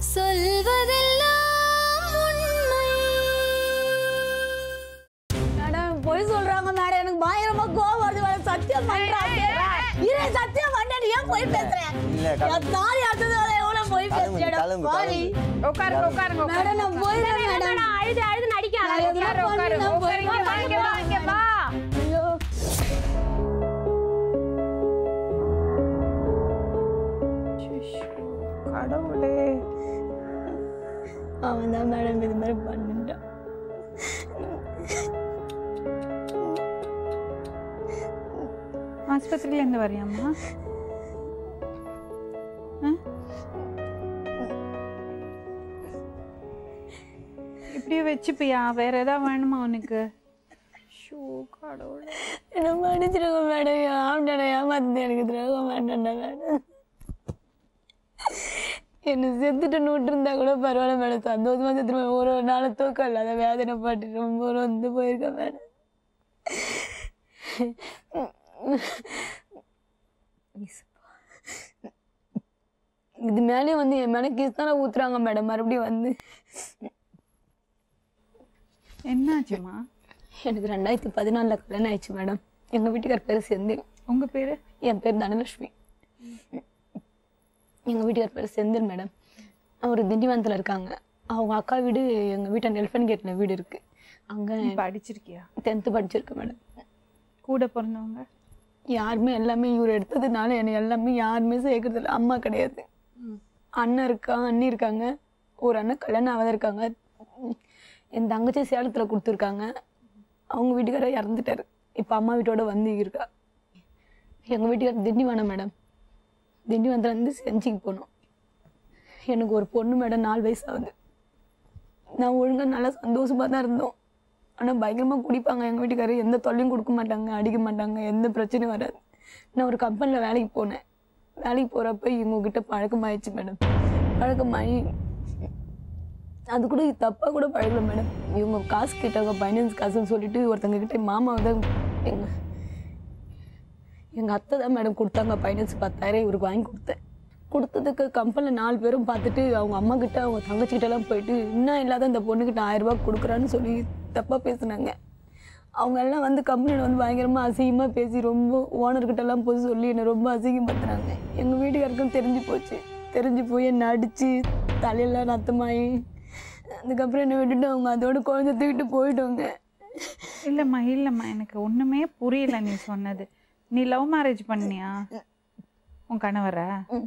சொல்வதெல்லாம் உண்மை மேடம் பொய் சொல்றாங்க மேடம் எனக்கு பயங்கரமா கோவம் வருது மேடம் சத்தியம் பண்றாங்க இரு சத்தியம் பண்ண நீ ஏன் பொய் பேசுறேன் இல்ல, கிளம்பு. என் தாலி அத்ததோட எவ்வளவு பொய் கிளம்பு, பேசுறேன் கிளம்பு, சாரி கிளம்பு. உட்காருங்க உட்காருங்க மேடம் நான் போய் மேடம் அழுது அழுது நடிக்காத நான் எதுவும் உட்காரு உட்காரு பண்ணல, போய் உட்காரு இங்க வா, இங்க வா இங்க வா ஐயோ கடவுளே அவன் தான் மேடம் இது மாதிரி பண்ணிட்டான் ஆஸ்பத்திரியில இருந்து வரியாம்மா ஆ? இப்படியே வச்சுப்பியா வேற ஏதாவது வேணுமா உனக்கு ஷோ கடவுளே என்ன மன்னிச்சிருங்க மேடம் ஆம்டான ஏமாத்து எனக்கு துரோகம் வேண்டாம்டா மேடம் என்ன செத்துட்டு நூட்டு இருந்தா கூட பரவாயில்ல மேடம் சந்தோஷமா செத்துருவேன் ஒரு ஒரு நாள் தூக்கம் இல்லாத வேதனை பாட்டு ரொம்ப வந்து போயிருக்கேன் மேடம் இது மேலே வந்து என் மேலே கேஸ் தானே ஊத்துறாங்க மேடம் மறுபடியும் வந்து என்னாச்சுமா எனக்கு ரெண்டாயிரத்தி பதினாலில் கல்யாணம் ஆயிடுச்சு மேடம் எங்கள் வீட்டுக்கார் பேர் செந்தில் உங்க பேரு என் பேர் தனலட்சுமி எங்கள் வீட்டுக்கார் பேர் செந்தில் மேடம் அவர் திண்டிவனத்தில் இருக்காங்க அவங்க அக்கா வீடு எங்கள் வீட்டை நெல்ஃபன் கேட்டில் வீடு இருக்குது அங்கே நீ படிச்சிருக்கியா டென்த்து படிச்சிருக்கேன் மேடம் கூட பிறந்தவங்க யாருமே எல்லாமே இவர் எடுத்ததுனால என்னை எல்லாமே யாருமே சேர்க்கறதில்ல அம்மா கிடையாது அண்ணன் இருக்கா அண்ணி இருக்காங்க ஒரு அண்ணன் கல்யாணம் ஆகாத இருக்காங்க என் தங்கச்சி சேலத்தில் கொடுத்துருக்காங்க அவங்க வீட்டுக்காரர் இறந்துட்டாரு இப்போ அம்மா வீட்டோட வந்து இருக்கா எங்கள் வீட்டுக்காரர் திண்டிவனம் மேடம் திண்டிவனத்துலேருந்து செஞ்சிக்கு போனோம் எனக்கு ஒரு பொண்ணு மேடம் நாலு வயசு ஆகுது நான் ஒழுங்கா நல்லா சந்தோஷமாக தான் இருந்தோம் ஆனால் பயங்கரமாக குடிப்பாங்க எங்கள் வீட்டுக்காரர் எந்த தொல்லையும் கொடுக்க மாட்டாங்க அடிக்க மாட்டாங்க எந்த பிரச்சனையும் வராது நான் ஒரு கம்பெனியில் வேலைக்கு போனேன் வேலைக்கு போகிறப்ப இவங்ககிட்ட பழக்கமாயிடுச்சு மேடம் பழக்கமாயி அது கூட தப்பாக கூட பழகல மேடம் இவங்க காசு கேட்டாங்க ஃபைனான்ஸ் காசுன்னு சொல்லிட்டு ஒருத்தங்க கிட்ட மாமாவை தான் எங்கள் எங்கள் அத்தை தான் மேடம் கொடுத்தாங்க ஃபைனான்ஸ் பத்தாயிரம் இவருக்கு வாங்கி கொடுத்தேன் கொடுத்ததுக்கு கம்பெனியில் நாலு பேரும் பார்த்துட்டு அவங்க அம்மா கிட்ட அவங்க தங்கச்சிக்கிட்ட எல்லாம் போயிட்டு இன்னும் இல்லாத இந்த பொண்ணுக்கிட்ட ஆயிரம் ரூபாய் கொடுக்குறான்னு சொல்லி தப்பாக பேசுனாங்க அவங்க எல்லாம் வந்து கம்பெனியில் வந்து பயங்கரமாக அசிங்கமாக பேசி ரொம்ப ஓனர்கிட்ட எல்லாம் போய் சொல்லி என்னை ரொம்ப அசிங்கப்படுத்துனாங்க எங்கள் வீட்டுக்காருக்கும் தெரிஞ்சு போச்சு தெரிஞ்சு போய் என்னை அடித்து தலையெல்லாம் ரத்தமாயி அதுக்கப்புறம் என்னை விட்டுட்டு அவங்க அதோட குழந்தை தூக்கிட்டு போயிட்டோங்க இல்லம்மா இல்லம்மா எனக்கு ஒண்ணுமே புரியல நீ சொன்னது நீ லவ் மேரேஜ் பண்ணியா உன் கணவரா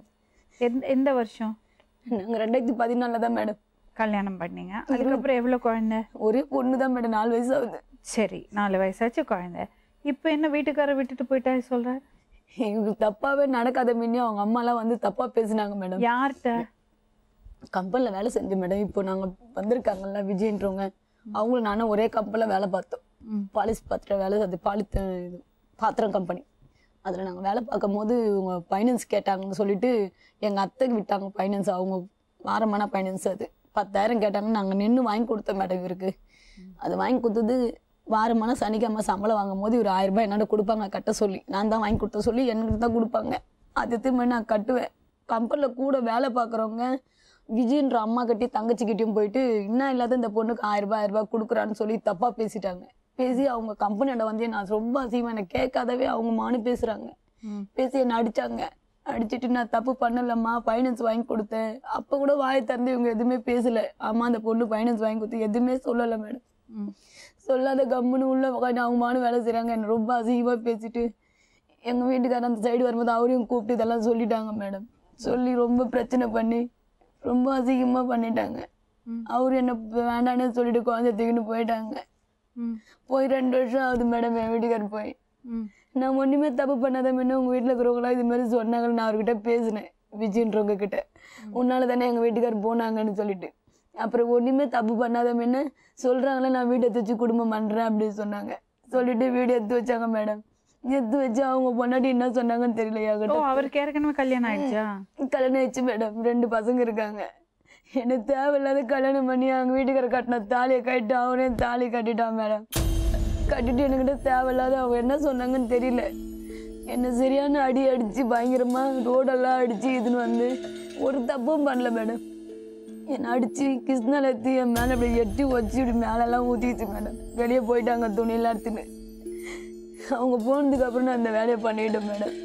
எந்த எந்த வருஷம் நாங்கள் ரெண்டாயிரத்தி பதினாலில் தான் மேடம் கல்யாணம் பண்ணீங்க அதுக்கப்புறம் எவ்வளவு குழந்தை ஒரே பொண்ணு தான் மேடம் நாலு வயசு ஆகுது சரி நாலு வயசாச்சு குழந்தை இப்போ என்ன வீட்டுக்காரர் விட்டுட்டு போயிட்டா சொல்றாரு எங்களுக்கு தப்பாவே நடக்காத மின்னி அவங்க அம்மாலாம் வந்து தப்பா பேசினாங்க மேடம் யார்கிட்ட கம்பெனியில் வேலை செஞ்சோம் மேடம் இப்போ நாங்கள் வந்திருக்காங்கல்ல விஜயன்றவங்க அவங்களும் நானும் ஒரே கம்பெனியில் வேலை பார்த்தோம் பாலிஸ் பாத்திரம் வேலை அது பாலித்த இது பாத்திரம் கம்பெனி அதில் நாங்கள் வேலை பார்க்கும் போது இவங்க ஃபைனான்ஸ் கேட்டாங்கன்னு சொல்லிட்டு எங்கள் அத்தைக்கு விட்டாங்க ஃபைனான்ஸ் அவங்க வாரமான ஃபைனான்ஸ் அது பத்தாயிரம் கேட்டாங்க நாங்கள் நின்று வாங்கி கொடுத்தோம் மேடம் இவருக்கு அது வாங்கி கொடுத்தது வாரமான சனிக்கிழமை சம்பளம் வாங்கும் போது ஒரு ஆயிரம் ரூபாய் என்னோட கொடுப்பாங்க கட்ட சொல்லி நான் தான் வாங்கி கொடுத்த சொல்லி எனக்கு தான் கொடுப்பாங்க அது திரும்ப நான் கட்டுவேன் கம்பெனியில் கூட வேலை பார்க்குறவங்க விஜயன்ற அம்மா கிட்டயும் தங்கச்சிக்கிட்டையும் போயிட்டு இன்னும் இல்லாத இந்த பொண்ணுக்கு ஆயிரம் ரூபாய் ஆயிரம் ரூபாய் கொடுக்குறான்னு சொல்லி தப்பாக பேசிட்டாங்க பேசி அவங்க கம்பெனியோட வந்து நான் ரொம்ப அசிங்கமாக எனக்கு கேட்காதவே அவங்க மானு பேசுகிறாங்க பேசி என்னை அடிச்சாங்க அடிச்சிட்டு நான் தப்பு பண்ணலம்மா ஃபைனான்ஸ் வாங்கி கொடுத்தேன் அப்போ கூட வாயை திறந்து இவங்க எதுவுமே பேசல ஆமா அந்த பொண்ணு ஃபைனான்ஸ் வாங்கி கொடுத்து எதுவுமே சொல்லலை மேடம் சொல்லாத கம்முன்னு உள்ள உட்காந்து அவங்க மானு வேலை செய்கிறாங்க என்னை ரொம்ப அசிங்கமாக பேசிட்டு எங்கள் வீட்டுக்காரர் அந்த சைடு வரும்போது அவரையும் கூப்பிட்டு இதெல்லாம் சொல்லிட்டாங்க மேடம் சொல்லி ரொம்ப பிரச்சனை பண்ணி ரொம்ப அசிங்கமாக பண்ணிட்டாங்க அவர் என்ன வேண்டான்னு சொல்லிட்டு குழந்தை தூக்கின்னு போயிட்டாங்க போய் ரெண்டு வருஷம் ஆகுது மேடம் என் வீட்டுக்காரர் போய் நான் ஒன்றுமே தப்பு பண்ணாத முன்ன உங்கள் வீட்டில் இருக்கிறவங்களாம் இது மாதிரி சொன்னாங்க நான் அவர்கிட்ட பேசினேன் விஜயன்றவங்க கிட்ட உன்னால தானே எங்கள் வீட்டுக்காரர் போனாங்கன்னு சொல்லிட்டு அப்புறம் ஒன்றுமே தப்பு பண்ணாத முன்ன சொல்கிறாங்களே நான் வீடு எடுத்து வச்சு குடும்பம் பண்ணுறேன் அப்படின்னு சொன்னாங்க சொல்லிட்டு வீடு எடுத்து வச்சாங்க மேடம் எடுத்து வச்சு அவங்க பொண்டாட்டி என்ன சொன்னாங்கன்னு தெரியல ஓ என்கிட்ட அவருக்கு ஏற்கனவே கல்யாணம் ஆயிடுச்சா கல்யாணம் ஆயிடுச்சு மேடம் ரெண்டு பசங்க இருக்காங்க எனக்கு தேவையில்லாத கல்யாணம் பண்ணி அவங்க வீட்டுக்கார கட்டின தாலியை கட்டிட்டு அவனே தாலி கட்டிட்டான் மேடம் கட்டிட்டு என்கிட்ட தேவையில்லாத அவங்க என்ன சொன்னாங்கன்னு தெரியல என்ன சரியான அடி அடிச்சு பயங்கரமா ரோடெல்லாம் அடிச்சு இதுன்னு வந்து ஒரு தப்பும் பண்ணல மேடம் என்னை அடிச்சு கிருஷ்ணால எடுத்து என் மேலே அப்படி எட்டி வச்சு இப்படி மேலெல்லாம் ஊற்றிச்சு மேடம் வெளியே போயிட்டாங்க துணியெல்லாம் எடுத்துன்னு அவங்க போனதுக்கு அப்புறம் நான் அந்த வேலையை பண்ணிட்டேன் மேடம்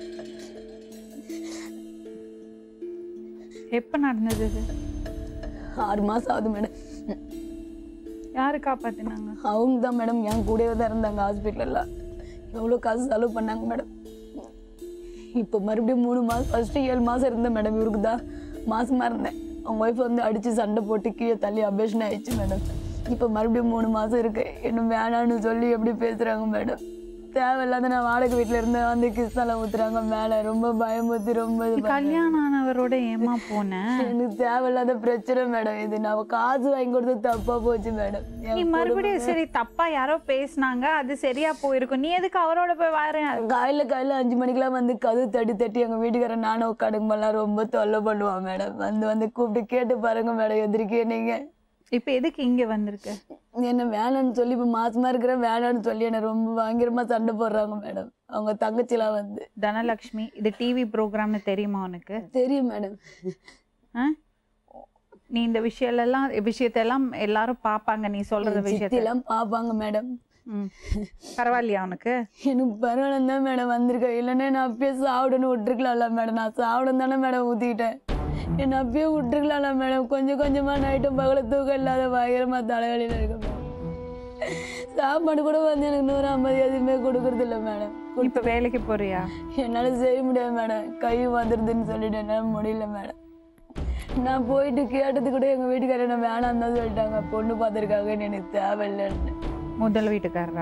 எப்ப நடந்தது இது ஆறு மாதம் ஆகுது மேடம் யாரு காப்பாத்தினாங்க அவங்க தான் மேடம் என் கூடவே தான் இருந்தாங்க ஹாஸ்பிட்டலில் எவ்வளோ காசு செலவு பண்ணாங்க மேடம் இப்போ மறுபடியும் மூணு மாதம் ஃபஸ்ட்டு ஏழு மாதம் இருந்தேன் மேடம் இவருக்கு தான் மாசமா இருந்தேன் அவங்க ஒய்ஃப் வந்து அடித்து சண்டை போட்டு கீழே தள்ளி அபேஷன் ஆயிடுச்சு மேடம் இப்போ மறுபடியும் மூணு மாதம் இருக்கு இன்னும் வேணான்னு சொல்லி எப்படி பேசுகிறாங்க மேடம் தேவையில்லாத நான் வாடகை வீட்டில் இருந்து வந்து கிறிஸ்தால ஊத்துறாங்க மேலே ரொம்ப பயமுறுத்தி ரொம்ப இது பண்ணாங்க. கல்யாணம் ஆனவரோட ஏமா போன எனக்கு தேவையில்லாத பிரச்சனை மேடம் இது நான் காசு வாங்கி கொடுத்து தப்பா போச்சு மேடம் நீ மறுபடியும் சரி தப்பா யாரோ பேசுனாங்க அது சரியா போயிருக்கும் நீ எதுக்கு அவரோட போய் வார காலையில காலையில அஞ்சு மணிக்கெல்லாம் வந்து கதவு தட்டி தட்டி எங்க வீட்டுக்காரன் நானும் உட்காடுங்கலாம் ரொம்ப தொல்லை பண்ணுவான் மேடம் வந்து வந்து கூப்பிட்டு கேட்டு பாருங்க மேடம் எதிர்க்கே நீங்க இப்ப எதுக்கு இங்க வந்திருக்க என்ன வேணாம்னு சொல்லி இப்ப மாசமா இருக்கிறேன் வேணாம்னு சொல்லி என்ன ரொம்ப பயங்கரமா சண்டை போடுறாங்க மேடம் அவங்க தங்கச்சிலாம் வந்து தனலக்ஷ்மி இது டிவி ப்ரோக்ராம்னு தெரியுமா உனக்கு தெரியும் மேடம் ஆ? நீ இந்த விஷயம்லாம் விஷயத்தெல்லாம் எல்லாரும் பாப்பாங்க நீ சொல்றது விஷயத்த சித்திலாம் பாப்பாங்க மேடம் ம். பரவாயில்லையா உனக்கு எனக்கு பரவாயில்ல தான் மேடம் வந்திருக்கேன் இல்லைன்னா நான் அப்பயே சாப்பிடணும் விட்டுருக்கலாம்ல மேடம் நான் சாப்பிடும் தானே மேடம் ஊற்றிக்கிட்டேன் என்ன அப்பயே விட்டுருக்கலாம்ல மேடம் கொஞ்சம் கொஞ்சமா நைட்டும் பகல தூக்கம் இல்லாத பயங்கரமா தலைவலியில் இருக்கேன் மேடம் சாப்பாடு கூட வந்து எனக்கு நூறு ஐம்பது எதுவுமே கொடுக்கறது இல்லை மேடம் இப்ப வேலைக்கு போறியா என்னால் செய்ய முடியாது மேடம் கை வந்துடுதுன்னு சொல்லிட்டு என்னால் முடியல மேடம் நான் போயிட்டு கேட்டது கூட எங்கள் வீட்டுக்காரர் என்ன வேணாம் தான் சொல்லிட்டாங்க பொண்ணு பார்த்துருக்காங்க எனக்கு தேவையில்லைன்னு முதல் வீட்டுக்காரரா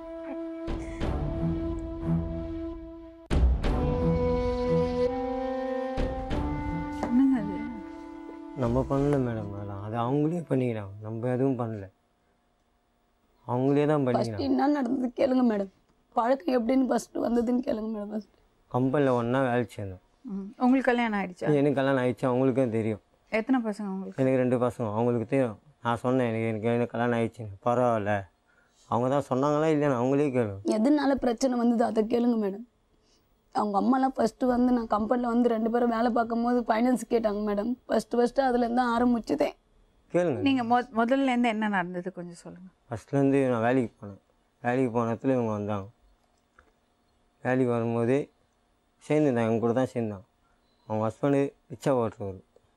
என்னங்க அது நம்ம பண்ணல மேடம் அதெல்லாம் அது அவங்களே பண்ணிக்கிறாங்க நம்ம எதுவும் பண்ணல அவங்களே தான் ஃபர்ஸ்ட் பண்ணிக்கிறாங்க என்ன நடந்தது கேளுங்க மேடம் பழக்கம் எப்படின்னு ஃபர்ஸ்ட் வந்ததுன்னு கேளுங்க மேடம் ஃபர்ஸ்ட் கம்பெனியில் ஒன்றா வேலை சேர்ந்தோம் ம். உங்களுக்கு கல்யாணம் ஆயிடுச்சா எனக்கு கல்யாணம் ஆயிடுச்சு அவங்களுக்கும் தெரியும் எத்தனை பசங்க உங்களுக்கு எனக்கு ரெண்டு பசங்க அவங்களுக்கு தெரியும் நான் சொன்னேன் எனக்கு எனக்கு எனக்கு கல்யாணம் ஆயிடுச்சுன்னு பரவாயில்ல அவங்க தான் சொன்னாங்களா இல்லைன்னு அவங்களே கேளு எதனால பிரச்சனை வந்தது அதை கேளுங்க மேடம் அவங்க அம்மாலாம் ஃபர்ஸ்ட் வந்து நான் கம்பெனியில் வந்து ரெண்டு பேரும் வேலை பார்க்கும்போது ஃபைனான்ஸ் கேட்டாங்க மேடம் ஃபர்ஸ்ட் ஃபர்ஸ்ட் அதுலேருந்து தான் ஆரம்பிச்சுதேன் கேளுங்க நீங்க மொ முதல்ல இருந்து என்ன நடந்தது கொஞ்சம் சொல்லுங்க ஃபஸ்ட்லேருந்து நான் வேலைக்கு போனேன் வேலைக்கு போன இடத்துல இவங்க வந்தாங்க வேலைக்கு வரும்போது சேர்ந்துருந்தாங்க எங்க கூட தான் சேர்ந்தாங்க அவங்க ஹஸ்பண்டு ரிச்சா ஓட்டுறவர்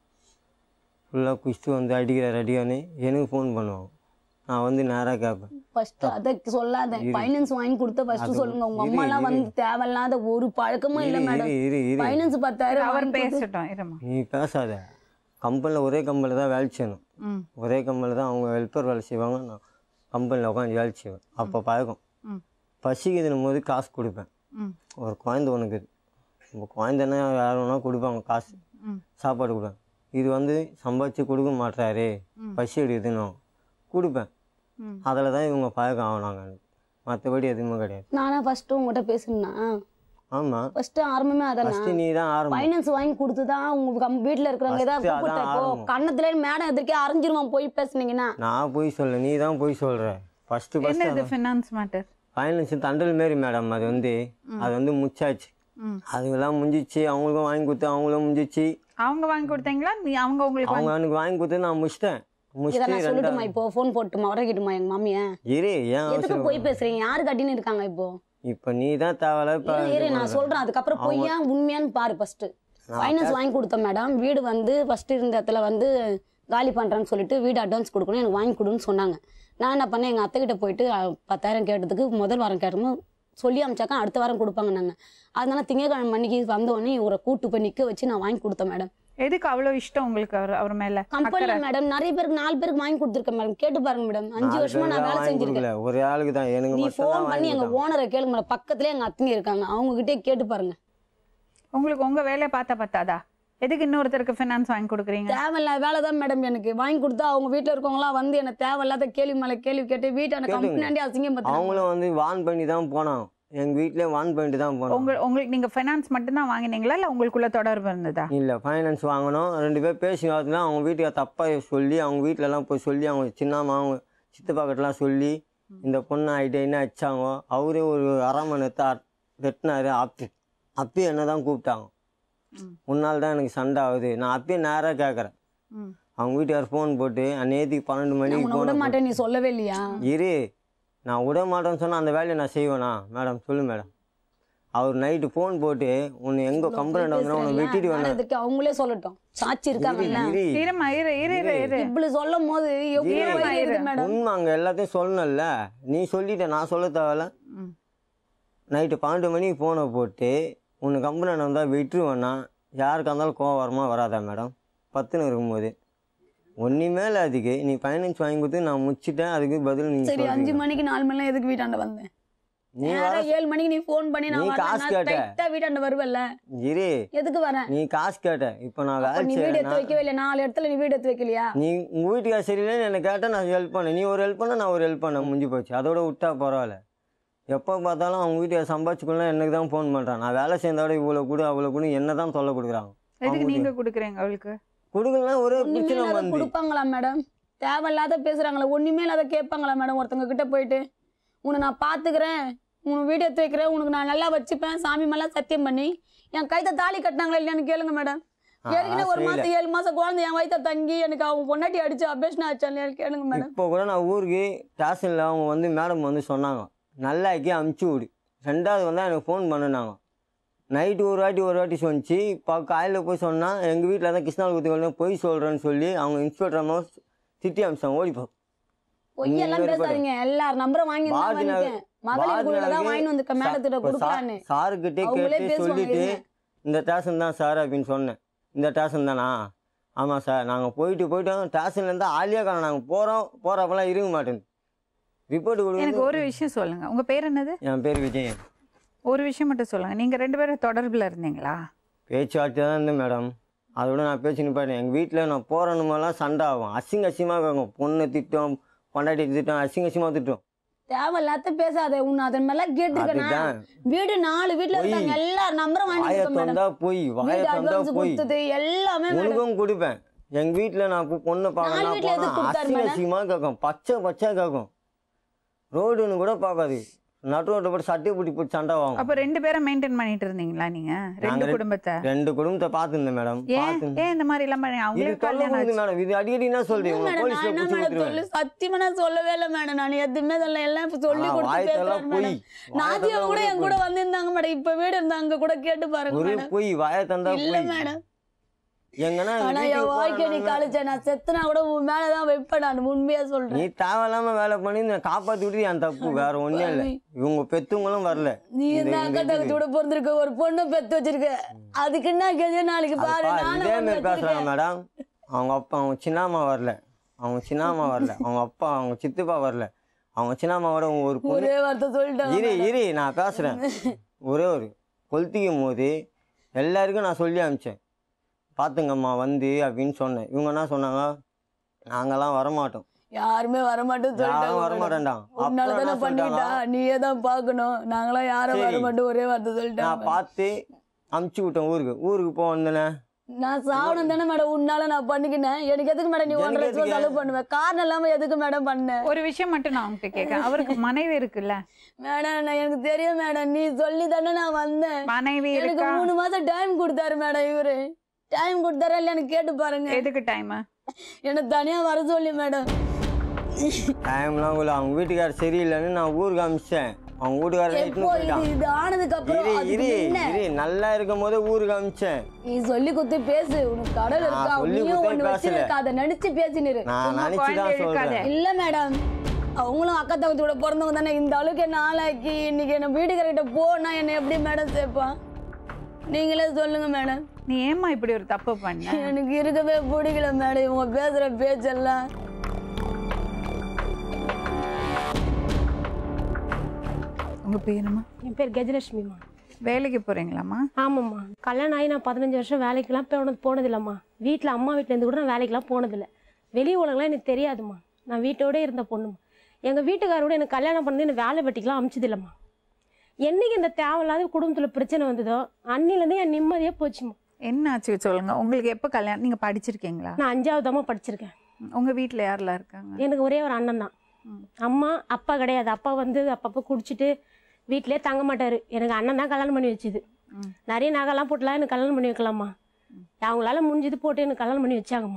ஃபுல்லாக குடிச்சிட்டு வந்து அடிக்கிறார் அடிக்கானே எனக்கு ஃபோன் பண்ணுவாங்க நான் வந்து நேராக கேட்பேன் ஃபர்ஸ்ட் அதை சொல்லாத ஃபைனான்ஸ் வாங்கி கொடுத்த ஃபர்ஸ்ட் சொல்லுங்க உங்க அம்மாலாம் வந்து தேவையில்லாத ஒரு பழக்கமும் இல்லை இரு மேடம் இரு இரு ஃபைனான்ஸ் பத்தாயிரம் அவர் வாங்கி கொடுத்து- பேசட்டும் இருமா நீ பேசாத கம்பெனியில் ஒரே கம்பெனியில் தான் வேலை செய்யணும் ம் ஒரே கம்பெனியில் தான் அவங்க வெல்ஃபேர் வேலை செய்வாங்க நான் கம்பெனியில் உட்காந்து வேலை செய்வேன் அப்போ பழக்கம் ம் பசிக்குதுன்னும் போது காசு கொடுப்பேன் ம் ஒரு குழந்தை ஒன்றுக்கு இப்போ குழந்தைன்னா யார் வேணா கொடுப்பாங்க காசு ம் சாப்பாடு கொடுப்பேன் இது வந்து சம்பாதிச்சு கொடுக்க மாட்டாரு பசி எடுக்குதுன்னு கொடுப்பேன் ம். அதில் தான் இவங்க பழக்கம் ஆகினாங்க எனக்கு மற்றபடி எதுவுமே கிடையாது நானா ஃபர்ஸ்ட் உங்ககிட்ட பேசுனா ஆமாம் ஃபர்ஸ்ட் ஆரம்பமே அதான் ஃபஸ்ட்டு நீ தான் ஆரம்பம் ஃபைனான்ஸ் வாங்கி கொடுத்து தான் உங்க கம் வீட்டில் இருக்கிறவங்க ஏதாவது First கூப்பிட்டா அதான் இப்போ ஆரம்பம். கண்ணத்துல மேடம் எதிர்க்கே அரைஞ்சிருவான் போய் பேசுனீங்கன்னா நான் போய் சொல்ல நீ தான் போய் சொல்கிற ஃபஸ்ட்டு என்ன ஃபஸ்ட்டு இது ஃபினான்ஸ் மேட்டர் ஃபைனான்ஸ் தண்டல் மாரி மேடம் அது வந்து அது வந்து முச்சாச்சு ம் அதுக்கெல்லாம் முடிஞ்சிச்சு அவங்களுக்கும் வாங்கி கொடுத்து அவங்களும் முடிஞ்சிச்சு அவங்க வாங்கி கொடுத்தீங்களா நீ அவங்க உங்களுக்கு அவங்க எனக்கு வாங்கி கொடுத்து நான் முடிச்சிட்டேன் இதை முடிச்சுட்டு நான் சொல்லட்டுமா ரெண்டாவது இப்போ ஃபோன் போட்டுமா உடகிட்டுமா எங்க மாமிய இரு ஏன் எதுக்கு அவசரம் போய் பேசுறீங்க யாரு கட்டின்னு இருக்காங்க இப்போ இப்போ நீ தான் தேவையில்ல இப்போ இரு, இரு நான் சொல்றேன் அதுக்கப்புறம் பொய்யா உண்மையான்னு பாரு ஃபர்ஸ்ட் ஃபைனான்ஸ் வாங்கி கொடுத்தேன் மேடம் வீடு வந்து ஃபர்ஸ்ட் இருந்த இடத்துல வந்து காலி பண்றேன்னு சொல்லிட்டு வீடு அட்வான்ஸ் கொடுக்கணும் எனக்கு வாங்கி கொடுன்னு சொன்னாங்க நான் என்ன பண்ணேன் எங்க அத்தை கிட்ட போயிட்டு அஹ், பத்தாயிரம் கேட்டதுக்கு முதல் வாரம் கேட்டோம் சொல்லி அமிச்சாக்கா அடுத்த வாரம் கொடுப்பாங்க நாங்க அதனால திங்கக்கிழமை அன்னைக்கு வந்த உடனே இவரை கூட்டு போய் நிக்க வச்சு நான் வாங்கி கொடுத்தேன் மேடம் எதுக்கு அவ்வளவு இஷ்டம் உங்களுக்கு அவர் அவர் மேல கம்பெனில மேடம் நிறைய பேருக்கு நாலு பேருக்கு வாங்கி கொடுத்துருக்கேன் மேடம் கேட்டு பாருங்க மேடம் அஞ்சு நாலு வருஷமா நான் பேர்லாம் வேலை வாங்கி செஞ்சிருக்கேன் கொடுக்கல ஒரே ஆளுக்கு தான் எனக்கு நீ மட்டும் தான் ஃபோன் பண்ணி வாங்கி எங்க கொடுத்தாங்க. ஓனரை கேளுங்க மேடம் பக்கத்துலயே எங்க அத்தனை இருக்காங்க அவங்க கிட்டே கேட்டு பாருங்க உங்களுக்கு உங்க வேலையை பார்த்தா பத்தாதா எதுக்கு இன்னொருத்தருக்கு ஃபினான்ஸ் வாங்கி கொடுக்குறீங்க தேவையில்லாத வேலை தான் மேடம் எனக்கு வாங்கி கொடுத்தா அவங்க வீட்டுல இருக்கவங்களாம் வந்து என்ன தேவையில்லாத கேள்வி மேல கேள்வி கேட்டு வீட்டான கேளுங்க. கம்பெனி அசிங்கம் பார்த்தாங்க அவங்களும் வந்து வான் பண்ணி தான் போனான் எங்க வீட்லயே வான் பண்ணிட்டு தான் போனோம் உங்க உங்களுக்கு நீங்க ஃபைனான்ஸ் மட்டும் தான் வாங்கினீங்களா இல்ல உங்களுக்குள்ள தொடர்பு இருந்ததா இல்ல ஃபைனான்ஸ் வாங்கணும் ரெண்டு பேர் பேசி வரதுல அவங்க வீட்டுக்கு தப்பா சொல்லி அவங்க வீட்ல எல்லாம் போய் சொல்லி அவங்க சின்னம்மா அவங்க சித்தப்பா கிட்டலாம் சொல்லி இந்த பொண்ணு ஆகிட்டு என்ன அடிச்சாங்க அவரே ஒரு அரை மணி நேரத்தை அட்- வெட்டினாரு அப்பி அப்பயும் என்ன தான் கூப்பிட்டாங்க ம். முன்னால் தான் எனக்கு சண்டை ஆகுது நான் அப்பயும் நேராக கேட்குறேன் ம் அவங்க வீட்டுக்கார் ஃபோன் போட்டு நேற்றுக்கு பன்னெண்டு நான் மணிக்கு உன்னை விட ஃபோன் மாட்டேன் நீ சொல்லவே இல்லையா இரு நான் விட மாட்டேன்னு சொன்னால் அந்த வேலையை நான் செய்வேனா மேடம் சொல்லு மேடம் அவர் நைட்டு ஃபோன் போட்டு உன்னை எங்கே கம்ப்ளைண்ட் வந்தா உன்னை வெட்டிட்டு ஆனா வேணாம் இதுக்கு அவங்களே சொல்லட்டும் சாட்சி இருக்காங்கல்ல இரு இருமா இரு இரு இரு இரு இப்படி சொல்லும் போது எப்படி இரு. வயிறு எரியுது மேடம் உண்மை அங்கே எல்லாத்தையும் சொல்லணும்ல நீ சொல்லிட்ட நான் சொல்ல தேவையில்ல ம். நைட்டு பன்னெண்டு மணிக்கு ஃபோனை போட்டு உன்னை கம்ப்ளைண்ட் வந்தால் விட்டுருவேன்னா யாருக்கா இருந்தாலும் கோவம் வருமா வராதா மேடம் பத்துன்னு இருக்கும்போது ஒன்றுமே இல்லை அதுக்கு நீ ஃபைனான்ஸ் வாங்கி கொடுத்து நான் முடிச்சிட்டேன் அதுக்கு பதில் நீ சரி அஞ்சு சொல்றீங்க மணிக்கு நாலு மணிலாம் எதுக்கு வீட்டாண்ட வந்தேன் நீ நேரா வர ஏழு மணிக்கு நீ ஃபோன் பண்ணி நான் நீ வரேன் காசு நான் கேட்ட. ஸ்ட்ரைட்டா வீட்டாண்ட வருவல்ல இரு எதுக்கு வரேன் நீ காசு கேட்ட இப்போ நான் அப்ப வேலை நீ வீடு எடுத்து செய்யறேன்னா வைக்கவே இல்லை நாலு இடத்துல நீ வீடு எடுத்து வைக்கலையா நீ உங்கள் வீட்டுக்கார சரியில்லைன்னு என்னை கேட்டால் நான் ஹெல்ப் பண்ணேன் நீ ஒரு ஹெல்ப் பண்ண நான் ஒரு ஹெல்ப் பண்ணேன் முடிஞ்சு போச்சு அதோட விட்டா பரவாயில்ல எப்போ பார்த்தாலும் அவங்க வீட்டுக்கார சம்பாதிச்சுக்கலாம் எனக்கு தான் ஃபோன் பண்ணுறான் நான் வேலை சேர்ந்தோட இவ்வளோ கொடு அவ்வளோ கொடு என்ன தான் தொல்லை கொடுக்குறாங்க எதுக்கு நீங்க கொடுக்குறீங்க அவளுக்கு கொடுக்கலாம் ஒரே ஒண்ணுமே பிரச்சனை இல்லாத வந்து கொடுப்பாங்களா மேடம் தேவையில்லாத பேசுறாங்களா ஒண்ணுமே இல்லாத கேட்பாங்களா மேடம் ஒருத்தவங்க கிட்ட போயிட்டு உன்னை நான் பாத்துக்கிறேன் உனக்கு வீடு எடுத்து வைக்கிறேன் உனக்கு நான் நல்லா வச்சுப்பேன் சாமி மேல சத்தியம் பண்ணி என் கைத்த தாலி கட்டினாங்களா இல்லையான்னு கேளுங்க மேடம் ஆ, ஏற்கனவே ஒரு செய்யல. மாசம் ஏழு மாசம் குழந்தை என் வயித்த தங்கி எனக்கு அவங்க பொண்டாட்டி அடிச்சு அபேஷன் ஆச்சா இல்லையான்னு கேளுங்க மேடம் இப்போ கூட நான் ஊருக்கு ஸ்டேஷனில் அவங்க வந்து மேடம் வந்து சொன்னாங்க நல்லாக்கி அமுச்சு விடு ரெண்டாவது வந்து எனக்கு ஃபோன் பண்ணினாங்க நைட்டு ஒரு வாட்டி ஒரு வாட்டி சொன்னிச்சு இப்போ காலையில் போய் சொன்னால் எங்கள் வீட்டில் தான் கிருஷ்ணாபுரத்துக்கு போய் சொல்கிறேன்னு சொல்லி அவங்க இன்ஸ்பெக்டர் அம்மா திட்டி அமிச்சாங்க ஓடிப்போ பொய்யெல்லாம் நீங்க பேசாதீங்க எல்லார் நம்பரும் வாங்கி தான் பாரதி நகர் வந்துட்டேன் மகளிர் குழுல தான் வாங்கி வந்து மேடத்திட்ட கொடுக்கலான்னு சாருக்கிட்டே அவங்களே கேட்டு பேசுவாங்க சொல்லிட்டு இருங்க. இந்த ஸ்டேஷன் தான் சார் அப்படின்னு சொன்னேன் இந்த ஸ்டேஷன் தானா ஆமாம் சார் நாங்கள் போயிட்டு போயிட்டு ஸ்டேஷன்லேருந்து ஆலியா காரணம் நாங்கள் போகிறோம் போகிறப்பெல்லாம் இருக்க மாட்டேங்குது ரிப்போர்ட் எனக்கு கொடுங்க ஒரு விஷயம் சொல்லுங்க உங்க பேர் என்னது என் பேர் விஜயன் ஒரு விஷயம் மட்டும் சொல்லுங்க நீங்க ரெண்டு பேரும் தொடர்புல இருந்தீங்களா பேச்சுவார்த்தை தான் இருந்தேன் மேடம் அதோட நான் பேச்சு நிப்பாட்டேன் எங்கள் வீட்டில் நான் போகிறனுமெல்லாம் சண்டை ஆகும் அசிங்க அசிங்கமாக கேட்கும் பொண்ணை திட்டம் பொண்டாட்டி திட்டம் அசிங்க அசிங்கமாக திட்டம் தேவையில்லாத பேசாத உன்னை அதன் மேல கேட்டிருக்கேன் அதுதான் வீடு நாலு வீட்டுல பொய். இருக்காங்க எல்லார் நம்பரும் வாங்கி வாயை கொடுத்தேன் மேடம் தந்தா போய் வாயை வீடு தந்தா அட்வான்ஸ் போய் கொடுத்தது எல்லாமே மேடம் உனக்கும் கொடுப்பேன் எங்கள் வீட்டில் நான் இப்போ பொண்ணு பார்க்க நாலு வீட்ல எதுக்கு போனால் கொடுத்தாரு அசிங்க மேடம்? அசிங்கமாக கேட்கும் பச்சை பச்சை கேட்கும் ரோடுன்னு கூட பார்க்காது நட்டு ரோட்டை போட்டு சட்டையை பிடி போட்டு சண்டை வாங்கும் அப்ப ரெண்டு பேரும் மெயின்டைன் பண்ணிட்டு இருந்தீங்களா நீங்க ரெண்டு நாங்க ரெண்டு- குடும்பத்தை ரெண்டு குடும்பத்தை பார்த்துருந்தேன் மேடம் ஏன் பார்த்து ஏன் இந்த மாதிரி எல்லாம் பண்ணி இது அவங்களே தொல்லை கல்யாணம் கொடுக்குது ஆச்சு. மேடம் இது அடிக்கடி என்ன சொல்றீங்க மேடம், உங்களை நான் போலீஸ்ல என்ன பிடிச்சி மேடம் கொடுத்துருவேன் சொல்லு சத்தியமா நான் சொல்லவே இல்லை மேடம் நான் எதுவுமே சொல்ல எல்லாம் இப்ப சொல்லி ஆனா, கொடுத்து வாயத்தெல்லாம் பேசுறேன் பொய். மேடம் நாதியா வாயத்தெல்லாம் கூட ஒரே என் கூட வந்திருந்தாங்க மேடம் இப்ப வீடு இருந்தாங்க கூட கேட்டு பாருங்க ஒரு மேடம் போய் வாயை தந்தா இல்ல போய் மேடம் எங்கன்னா ஆனா என் வாழ்க்கை நீ கழிச்ச நான் செத்துனா கூட உன் மேலதான் வைப்பேன் நான் உண்மையா நீ சொல்றேன் தேவையில்லாம வேலை பண்ணி நான் காப்பாத்தி விட்டு என் தப்பு வேற ஒண்ணும் இல்லை இவங்க பெத்தவங்களும் வரல நீ இந்த அக்கா தங்கச்சியோட பிறந்திருக்க ஒரு பொண்ணு பெத்து வச்சிருக்க அதுக்கு என்ன கேது நாளைக்கு அது பாரு பா- நானும் இதே ஒண்ணு மாதிரி பேசுறாங்க வச்சிருக்கேன். மேடம் அவங்க அப்பா அவங்க சின்னம்மா வரல அவங்க சின்னம்மா வரல அவங்க அப்பா அவங்க சித்தப்பா வரல அவங்க சின்னம்மாவோட ஒரு பொண்ணு ஒரே வார்த்தை சொல்லிட்டாங்க இரு இரு நான் பேசுறேன் ஒரே ஒரு கொளுத்திக்கும் போது எல்லாருக்கும் நான் சொல்லி அனுப்பிச்சேன் பார்த்துங்கம்மா வந்து அப்படின்னு சொன்னேன் இவங்க என்ன சொன்னாங்க நாங்கெல்லாம் வரமாட்டோம் யாருமே வரமாட்டேன்னு யாரும் சொல்லிட்டாங்க மேடம். வரமாட்டேன்டாங்க உன்னால அப்புறம் தானே என்ன பண்ணிக்கிட்டா சொல்லிட்டாங்க நீயே தான் பார்க்கணும் நாங்களாம் யாரும் சரி. வரமாட்டோம் ஒரே வார்த்தை நான் சொல்லிட்டாங்க பார்த்து அமுச்சு விட்டேன் ஊருக்கு ஊருக்கு போக வந்தேனே நான் சாவணும் தானே மேடம் உன்னால நான் பண்ணிக்கினேன் எனக்கு எதுக்கு மேடம் நீ எனக்கு ஒன்றரை லட்சம் எதுக்கு? செலவு பண்ணுவேன் காரணம் இல்லாம எதுக்கு மேடம் பண்ண ஒரு விஷயம் மட்டும் நான் உங்ககிட்ட கேட்கறேன் அவருக்கு மனைவி இருக்குல்ல மேடம் நான் எனக்கு தெரியும் மேடம் நீ சொல்லி தானே நான் வந்தேன் மனைவி எனக்கு இருக்கா மூணு மாசம் டைம் கொடுத்தாரு மேடம் இவரு டைம் கொடுத்தாரா இல்ல எனக்கு கேட்டு பாருங்க எதுக்கு டைம் என்ன தனியா வர சொல்லி மேடம் டைம்லாம் உள்ள அவங்க வீட்டுக்காரர் சரியில்லைன்னு நான் ஊருக்கு அமிச்சேன் அவங்க வீட்டுக்காரர் எப்போ இட்டுன்னு இது போயிட்டான் இது ஆனதுக்கு அப்புறம் இரு அதுக்கு இரு என்ன இரு நல்லா இருக்கும் போதே ஊருக்கு அமிச்சேன் நீ சொல்லி குத்து பேசு உனக்கு கடல் இருக்கா நான் சொல்லி நீயும் குத்தே ஒண்ணு பேசல. வச்சிருக்க அதை நினைச்சு பேசினிரு நான் சும்மா நினைச்சு தான் குழந்தை சொல்றேன் இழுக்காத. இல்ல மேடம் அவங்களும் அக்கா தங்கச்சி கூட பிறந்தவங்க தானே இந்த அளவுக்கு என்ன ஆளாக்கி இன்னைக்கு என்ன வீட்டுக்காரர்கிட்ட போனா என்ன எப்படி மேடம் சேர்ப்பான் நீங்களே சொல்லுங்க மேடம் நீ ஏம்மா இப்படி ஒரு தப்பு பண்ண எனக்கு இருக்கவே பிடிக்கல மேடம் இவங்க பேசுற பேச்செல்லாம் உங்க பேருமா என் பேர் கஜலட்சுமிம்மா வேலைக்கு போறீங்களாம்மா ஆமாம்மா கல்யாணம் ஆகி நான் பதினஞ்சு வருஷம் வேலைக்கெல்லாம் போனது போனதில்லைம்மா வீட்டில் அம்மா வீட்டிலேருந்து கூட நான் வேலைக்கெல்லாம் போனதில்லை வெளி உலகம்லாம் எனக்கு தெரியாதும்மா நான் வீட்டோட இருந்த பொண்ணுமா எங்கள் வீட்டுக்காரோட எனக்கு கல்யாணம் பண்ணது எனக்கு வேலை வெட்டிக்கெல்லாம் அமிச்சதில்லைம்மா என்னைக்கு இந்த தேவையில்லாத குடும்பத்தில் பிரச்சனை வந்ததோ அன்னிலேருந்து என் நிம்மதியாக போச்சுமா என்ன ஆச்சு சொல்லுங்க உங்களுக்கு எப்போ கல்யாணம் நீங்க படிச்சிருக்கீங்களா நான் அஞ்சாவதாம்மா படிச்சிருக்கேன் உங்க வீட்ல யாரெல்லாம் இருக்காங்க எனக்கு ஒரே ஒரு அண்ணன் தான் அம்மா அப்பா கிடையாது அப்பா வந்து அப்பப்போ குடிச்சிட்டு வீட்டிலே தங்க மாட்டார் எனக்கு அண்ணன் தான் கல்யாணம் பண்ணி வச்சுது நிறைய நகைலாம் போட்டுலாம் எனக்கு கல்யாணம் பண்ணி வைக்கலாமா அவங்களால முடிஞ்சது போட்டு எனக்கு கல்யாணம் பண்ணி வச்சாங்கம்மா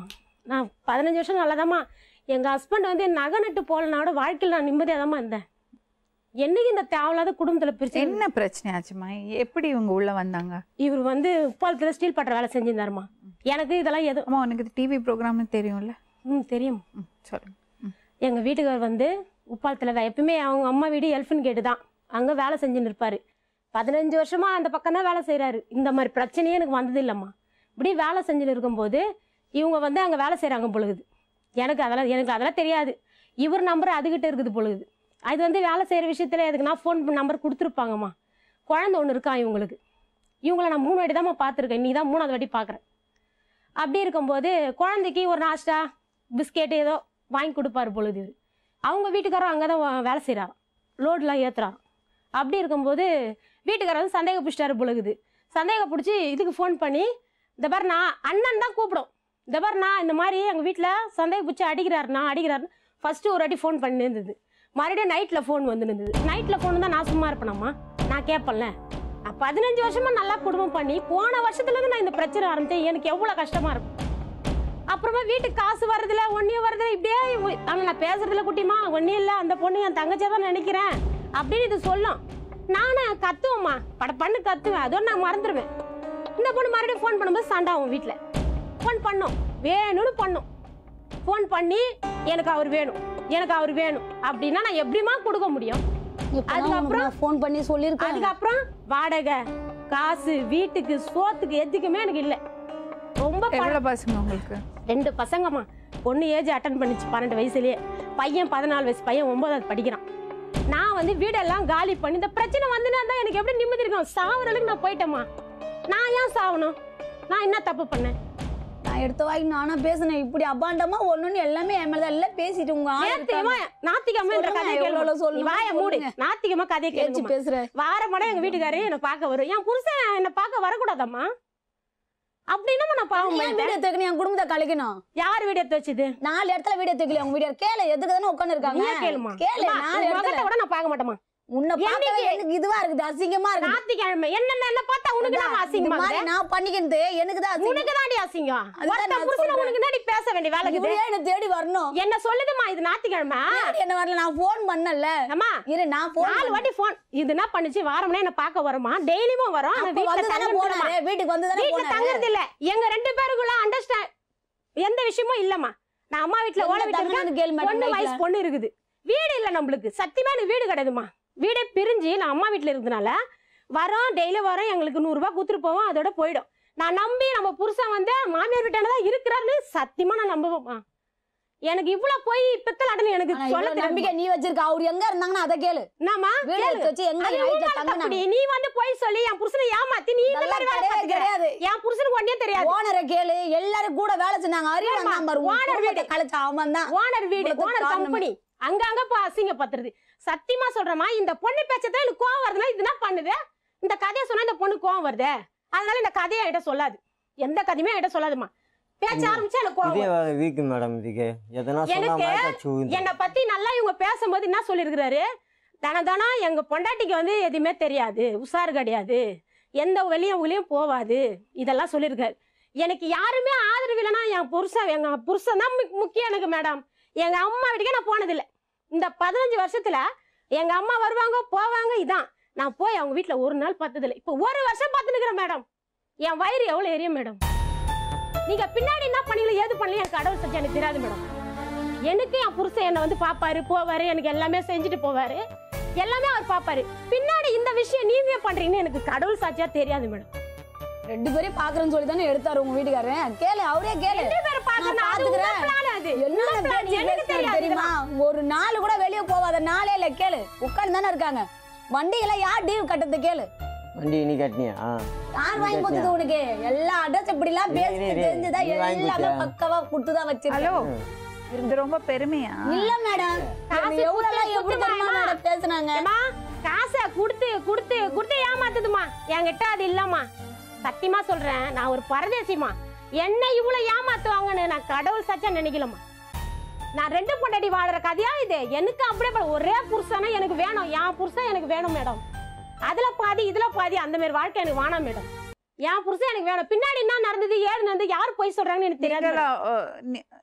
நான் பதினஞ்சு வருஷம் நல்லாதாம்மா எங்கள் ஹஸ்பண்ட் வந்து என் நகை நட்டு போகலனாட வாழ்க்கையில் நான் நிம்மதியாக தாம்மா இருந்தேன் என்னைக்கு இந்த தேவையில்லாத குடும்பத்தில் பிரிச்சு என்ன பிரச்சனை ஆச்சுமா எப்படி இவங்க உள்ள வந்தாங்க இவர் வந்து உப்பாலத்தில் ஸ்டீல் பட்டுற வேலை செஞ்சிருந்தாருமா எனக்கு இதெல்லாம் எதுவும் அம்மா உனக்கு டிவி ப்ரோக்ராம்னு தெரியும்ல ம் தெரியும் ம் சொல்லுங்க ம். எங்கள் வீட்டுக்கார் வந்து உப்பாலத்தில் வே- எப்பவுமே அவங்க அம்மா வீடு எல்ஃபன் கேட்டு தான் அங்கே வேலை செஞ்சுன்னு இருப்பாரு பதினஞ்சு வருஷமா அந்த பக்கம் தான் வேலை செய்கிறாரு இந்த மாதிரி பிரச்சனையே எனக்கு வந்தது இல்லைம்மா இப்படி வேலை செஞ்சுன்னு இருக்கும்போது இவங்க வந்து அங்கே வேலை செய்கிறாங்க பொழுது எனக்கு அதெல்லாம் எனக்கு அதெல்லாம் தெரியாது இவர் நம்பர் அதுகிட்ட இருக்குது பொழுது அது வந்து வேலை செய்கிற விஷயத்தில் எதுக்குன்னா ஃபோன் நம்பர் கொடுத்துருப்பாங்கம்மா குழந்தை ஒன்று இருக்கா இவங்களுக்கு இவங்கள நான் மூணு வாட்டி தான்மா பார்த்துருக்கேன் நீ தான் மூணாவது வாட்டி பார்க்குறேன் அப்படி இருக்கும்போது குழந்தைக்கு ஒரு நாஷ்டா பிஸ்கெட் ஏதோ வாங்கி கொடுப்பாரு பொழுது இவர் அவங்க வீட்டுக்காரரும் அங்கே தான் வேலை செய்கிறாராம் லோட்லாம் ஏற்றுறாராம் அப்படி இருக்கும்போது வீட்டுக்காரர் வந்து சந்தேகம் பிடிச்சிட்டாரு பொழுகுது சந்தேகம் பிடிச்சி இதுக்கு ஃபோன் பண்ணி இந்த பாரு நான் அண்ணன் தான் கூப்பிடும் இந்த பாரு நான் இந்த மாதிரி எங்கள் வீட்டில் சந்தேகம் பிடிச்சி அடிக்கிறாருண்ணா அடிக்கிறாருன்னு ஃபஸ்ட்டு ஒரு வாட்டி ஃபோன் பண்ணி இருந்தது மறுபடியும் நைட்டில் ஃபோன் வந்து இருந்தது நைட்டில் ஃபோன் தான் நான் சும்மா இருப்பேனம்மா நான் கேட்பேன்ல நான் பதினஞ்சு வருஷமா நல்லா குடும்பம் பண்ணி போன வருஷத்துலேருந்து நான் இந்த பிரச்சனை ஆரம்பித்தேன் எனக்கு எவ்வளோ கஷ்டமாக இருக்கும் அப்புறமா வீட்டுக்கு காசு வர்றதில்ல ஒன்றையும் வரதில்ல இப்படியே இவ- ஆனா நான் பேசுறதுல குட்டிமா ஒன்றும் இல்லை அந்த பொண்ணு என் தங்கச்சியை தான் நினைக்கிறேன் அப்படின்னு இது சொல்லும் நானும் கத்துவேம்மா பட பண்ணு கத்துவேன் அதோட நான் மறந்துடுவேன் இந்த பொண்ணு மறுபடியும் ஃபோன் பண்ணும்போது சண்டை ஆகும் வீட்டில் ஃபோன் பண்ணோம் வேணும்னு பண்ணும் ஃபோன் பண்ணி எனக்கு அவர் வேணும் எனக்கு அவர் வேணும் அப்படின்னா நான் எப்படிமா கொடுக்க முடியும் அதுக்கப்புறம் ஃபோன் பண்ணி சொல்லியிருக்கேன் அதுக்கப்புறம் வாடகை காசு வீட்டுக்கு சோத்துக்கு எதுக்குமே எனக்கு இல்லை ரொம்ப பணம் எவ்வளவு பசங்க உங்களுக்கு ரெண்டு பசங்கம்மா பொண்ணு ஏஜ் அட்டன் பண்ணிச்சு பன்னெண்டு வயசுலயே பையன் பதினாலு வயசு பையன் ஒன்பதாவது படிக்கிறான் நான் வந்து வீடெல்லாம் காலி பண்ணி இந்த பிரச்சனை வந்துனா இருந்தா எனக்கு எப்படி நிம்மதி இருக்கும் சாவுற அளவுக்கு நான் போயிட்டேம்மா நான் ஏன் சாவணும் நான் என்ன தப்பு பண்ணேன் நான் எடுத்த வாய்க்கு நானா பேசினேன் இப்படி அபாண்டமா ஒண்ணுன்னு எல்லாமே என் மேல எல்லாம் பேசிட்டு உங்க ஆள் நேத்தியமா நாத்திகமா என்ற சொல்லுங்க, கதையை எவ்வளவு கேளு சொல்லுங்க, நீ வாய மூடு சொல்லுங்க. நாத்திகமா கதையை பேச்சு கேளு பேசுற வாரமாட எங்க வீட்டுக்காரரு என்ன பார்க்க வரும் என் புருஷன் என்ன பார்க்க வரக்கூடாதம்மா அப்படின்னா நான் பாவம் என் பண்ணிட்டேன் வீடியோ தூக்கணும் என் குடும்பத்தை கலைக்கணும் யார் வீடு எடுத்து வச்சது நாலு இடத்துல வீடியோ தூக்கல உங்க வீடியோ கேளு எதுக்கு தானே உட்காந்து இருக்காங்க நீயே கேளுமா கேளு அம்மா, நாலு உன் இடத்துல முகத்தை கூட நான் பார்க்க மாட்டேமா உன்னை பார்க்கவே என்னைக்கு? எனக்கு இதுவா இருக்குது அசிங்கமா இருக்குது ஞாயிற்றுக்கிழமை என்னென்ன என்ன பார்த்தா உனக்கு நம்ம இந்த அசிங்கமா மாதிரி நான் பண்ணிக்கிறது எனக்கு தான் அசிங்கம் உனக்கு தாண்டி அசிங்கம் அதுதான் ஒருத்த நான் புருஷனை சொல்றேன். உனக்கு தாண்டி பேச வேண்டிய வேலை இருக்குது இவரே என்ன தேடி வரணும் என்ன சொல்லுதுமா இது ஞாயிற்றுக்கிழமை ஏன் என்ன வரல நான் ஃபோன் பண்ணல அம்மா இரு நான் ஃபோன் நாலு வாட்டி போன் இது என்ன பண்ணுச்சு வாரம்னா என்ன பார்க்க வருமா டெய்லியும் வரும் ஆனா வீட்டுல வந்து தானே தங்குறது இல்லம்மா. போனாரு வீட்டுக்கு வந்து தானே வீட்டுல போனாரு தங்குறது இல்ல எங்க ரெண்டு பேருக்குள்ள அண்டர்ஸ்டாண்ட் எந்த விஷயமும் இல்லம்மா நான் அம்மா வீட்டுல ஓல எங்க வீட்டுல தங்குனது இருக்கேன் கேளு பொண்ணு மேடம் வயசு நைட்ல. பொண்ணு இருக்குது வீடு இல்ல நம்மளுக்கு சத்தியமா எனக்கு வீடு கிடையாதுமா வீடே பிரிஞ்சு நான் அம்மா வீட்டுல இருந்தனால வரோம் டெய்லி வரோம் எங்களுக்கு நூறுரூவா கொடுத்துட்டு போவோம் அதோட போயிடும் நான் நம்பி நம்ம புருஷன் வந்து மாமியார் வீட்டான தான் இருக்கிறாருன்னு சத்தியமா நான் நம்புவேன் எனக்கு இவ்வளவு போய் பித்தல் அடனு எனக்கு ஆனா சொல்ல இவ்வளவு நம்பிக்கை தெரியும் நீ வச்சிருக்க அவர் எங்க இருந்தாங்கன்னா அதை கேளு என்னம்மா வீடு கேளு. எடுத்து வச்சு எங்க அது நைட்ல உன் மேல தங்கினாங்க தப்புடி. நீ வந்து போய் சொல்லி என் புருஷனை ஏமாத்தி நீ இந்த இதெல்லாம் மாதிரி வேலை கிடையவே பார்த்துக்கிற. கிடையாது என் புருஷனுக்கு ஒன்னே தெரியாது ஓனரை கேளு எல்லாரும் கூட வேலை செஞ்சாங்க அறிவு ஏம்மா, வந்தான் பாரு ஓனர் ஓனர் வீடு. வீடு கழிச்ச அவன் தான் ஓனர் வீடு இவ்வளவு ஓனர் காரணமே. கம்பெனி அங்கங்க போ அசிங்கப்படுத்துறது சத்தியமா சொல்றேமா இந்த பொண்ணு பேச்சதான் எனக்கு கோவம் வருதுன்னா இது என்ன பண்ணுது இந்த கதையை சொன்னா இந்த பொண்ணு கோவம் வருதே அதனால இந்த கதையை என்கிட்ட சொல்லாது எந்த கதையுமே என்கிட்ட சொல்லாதுமா பேச்ச ஆரம்பிச்சா எனக்கு கோவம் இதே வரும். வேலை வீக்கு மேடம் இதுக்கு எதனா சொன்னா எனக்கு மயக்காச்சு விழுந்து என்னை பத்தி நல்லா இவங்க பேசும்போது என்ன சொல்லியிருக்கிறாரு தன தானம் எங்க பொண்டாட்டிக்கு வந்து எதுவுமே தெரியாது உஷார் கிடையாது எந்த வெளியும் வெளியும் போவாது இதெல்லாம் சொல்லியிருக்காரு எனக்கு யாருமே ஆதரவு இல்லைன்னா என் புருஷன் எங்க புருஷன் தான் முக்- முக்கியம் எனக்கு மேடம் எங்க அம்மா வீட்டுக்கே நான் போனதில்லை இந்த பதினஞ்சு வருஷத்துல எங்க அம்மா வருவாங்க போவாங்க இதான் நான் போய் அவங்க வீட்டுல ஒரு நாள் பார்த்ததில்லை இப்போ ஒரு வருஷம் பார்த்துனுக்குறேன் மேடம் என் வயிறு எவ்வளவு எரியும் மேடம் நீங்க பின்னாடி என்ன பண்ணீங்களோ ஏது பண்ணல எனக்கு கடவுள் சத்தியம் எனக்கு தெரியாது மேடம் எனக்கு என் புருஷன் என்னை வந்து பாப்பாரு போவாரு எனக்கு எல்லாமே செஞ்சுட்டு போவாரு எல்லாமே அவர் பாப்பாரு பின்னாடி இந்த விஷயம் நீங்க பண்றீங்கன்னு எனக்கு கடவுள் சாட்சியா தெரியாது மேடம் ரெண்டு பேரையும் பாக்குறேன்னு சொல்லி தானே எடுத்தாரு உங்க வீட்டுக்காரன் கேளு அவரே கேளு ரெண்டு பேரும் பார்க்கணும் அது உங்க பாத்துக்கிறேன். plan அது என்னென்ன உங்க plan, பேச்சு எனக்கு பேசுனாரு தெரியாது தெரியுமா ஒரு நாள் கூட வெளிய போவாத நாளே இல்ல கேளு உட்கார்ந்து தானே இருக்காங்க வண்டியெல்லாம் யார் டீவ் கட்டது கேளு வண்டி நீ கட்டினியா யார் வாங்கி கொடுத்தது உனக்கு எல்லா அட்ரஸ் இப்படி எல்லாம் டேய், பேசி டேய், டேய், தெரிஞ்சுதா நீ வாங்கி எல்லாமே கொடுத்தியா? பக்கவா கொடுத்துதான் ஹலோ வச்சிருக்கேன் இது ரொம்ப பெருமையா இல்ல மேடம் காசு எவ்வளவு கொடுத்து எப்படி தெரியுமா கொடுத்துமா, மேடம் பேசுனாங்க ஏம்மா, காசை கொடுத்து கொடுத்து கொடுத்து ஏமாத்துதுமா என்கிட்ட அது இல்லம்மா சத்தியமா சொல்றேன் நான் ஒரு பரதேசிமா என்ன இவ்வளவு ஏமாத்துவாங்கன்னு நான் கடவுள் சச்சா நினைக்கலம்மா நான் ரெண்டு பொண்டாட்டி வாழற கதையா இது எனக்கு அப்படியே ப- ஒரே புருஷனா எனக்கு வேணும் என் புருஷன் எனக்கு வேணும் மேடம் அதுல பாதி இதுல பாதி அந்த மாதிரி வாழ்க்கை எனக்கு வேணாம் மேடம் என் புருஷன் எனக்கு வேணும் பின்னாடி என்ன நடந்தது ஏது நடந்தது யார் போய் சொல்றாங்கன்னு எனக்கு தெரியாது நீங்களா, madam. அஹ், நீ-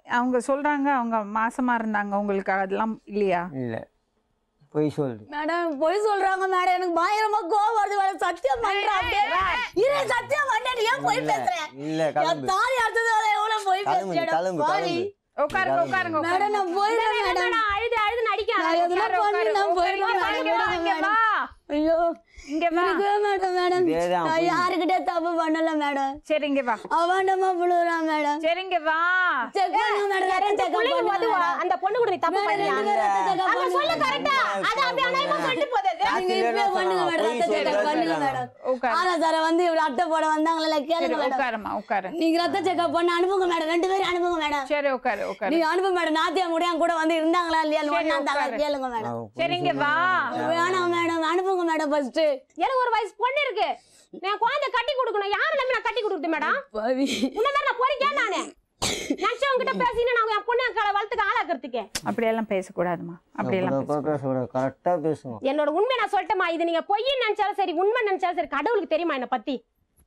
அவங்க சொல்றாங்க அவங்க மாசமா இருந்தாங்க உங்களுக்கு அதெல்லாம் இல்லையா இல்லை பொய் சொல்லுது மேடம் பொய் சொல்றாங்க மேடம் எனக்கு பயங்கரமா கோவம் வருது மேடம் சத்தியம் பண்றேன் அப்படியே இரு சத்தியம் பண்ணேன் நீ ஏன் பொய் பேசுற இல்லை என் கிளம்பு தாலி அடுத்தது வரை எவ்வளவு பொய் கிளம்பு பேசுறேன் கிளம்பு பாவி கிளம்பு உட்காருங்க உட்காருங்க மேடம் நான் போயிடுறேன் மேடம் மேடம் அழுது அழுது நடிக்காத நான் எதுனா பண்ணி நான் போயிடுறேன் இங்க வா, மேடம் இங்க வா. ஐயோ இங்க வா இருக்கவே மாட்டேன் மேடம் இதேதான் நான் யாருக்கிட்டே தப்பு பண்ணல மேடம் சரி இங்க வா அவாண்டமா புழுறான் மேடம் சரி இங்க வா செக் பண்ணுங்க மேடம் ரத்த ரெண்டு செக் பிள்ளைங்க பண்ணுங்க உதவா மேடம். அந்த பொண்ணு கூட நீ தப்பு மேடம், பண்ணியா ரெண்டு பேரும் ரத்த செக் அத பண்ணுங்க சொல்லு கரெக்டா அது அப்படியே அநியாயமா சொல்லிட்டு போகுது நீங்க இப்பவே பண்ணுங்க மேடம் ரத்த செக் பண்ணுங்க மேடம் உட்காரு ஆனா சார் வந்து இவ்வளவு அட்டை போட வந்தாங்களே சரி கேளுங்க மேடம் உட்காருமா உட்காரு நீங்க ரத்த செக்அப் பண்ண அனுப்புங்க மேடம் ரெண்டு பேரும் அனுப்புங்க மேடம் சரி உட்காரு உட்காரு நீங்க அனுப்புங்க மேடம் நாத்தியா முடியாம கூட வந்து இருந்தாங்களா இல்லையா ஒன்னாந்தாங்க உட்காரு. கேளுங்க மேடம் நான் சரி இங்க வா வேணாம் மேடம் அனுப்புங்க மேடம் ஃபர்ஸ்ட் எனக்கு ஒரு வயசு பொண்ணு இருக்கு நான் குழந்தை கட்டி கொடுக்கணும் யாரை நம்பி நான் கட்டி கொடுக்குறது மேடம் பாவி உன்ன மாதிரி நான் பொறிக்கா நானு நினைச்சவங்க கிட்ட பேசினா நான் என் பொண்ணு என் வளர்த்துக்கு ஆளாக்குறதுக்கு அப்படியெல்லாம் பேசக்கூடாதுமா அப்படியெல்லாம் பேச- பேசக்கூடாது கரெக்டாக பேசுவோம் என்னோட உண்மை நான் சொல்லிட்டேமா இது நீங்க பொய்ன்னு நினைச்சாலும் சரி உண்மை நினைச்சாலும் சரி கடவுளுக்கு தெரியுமா என்னை பத்தி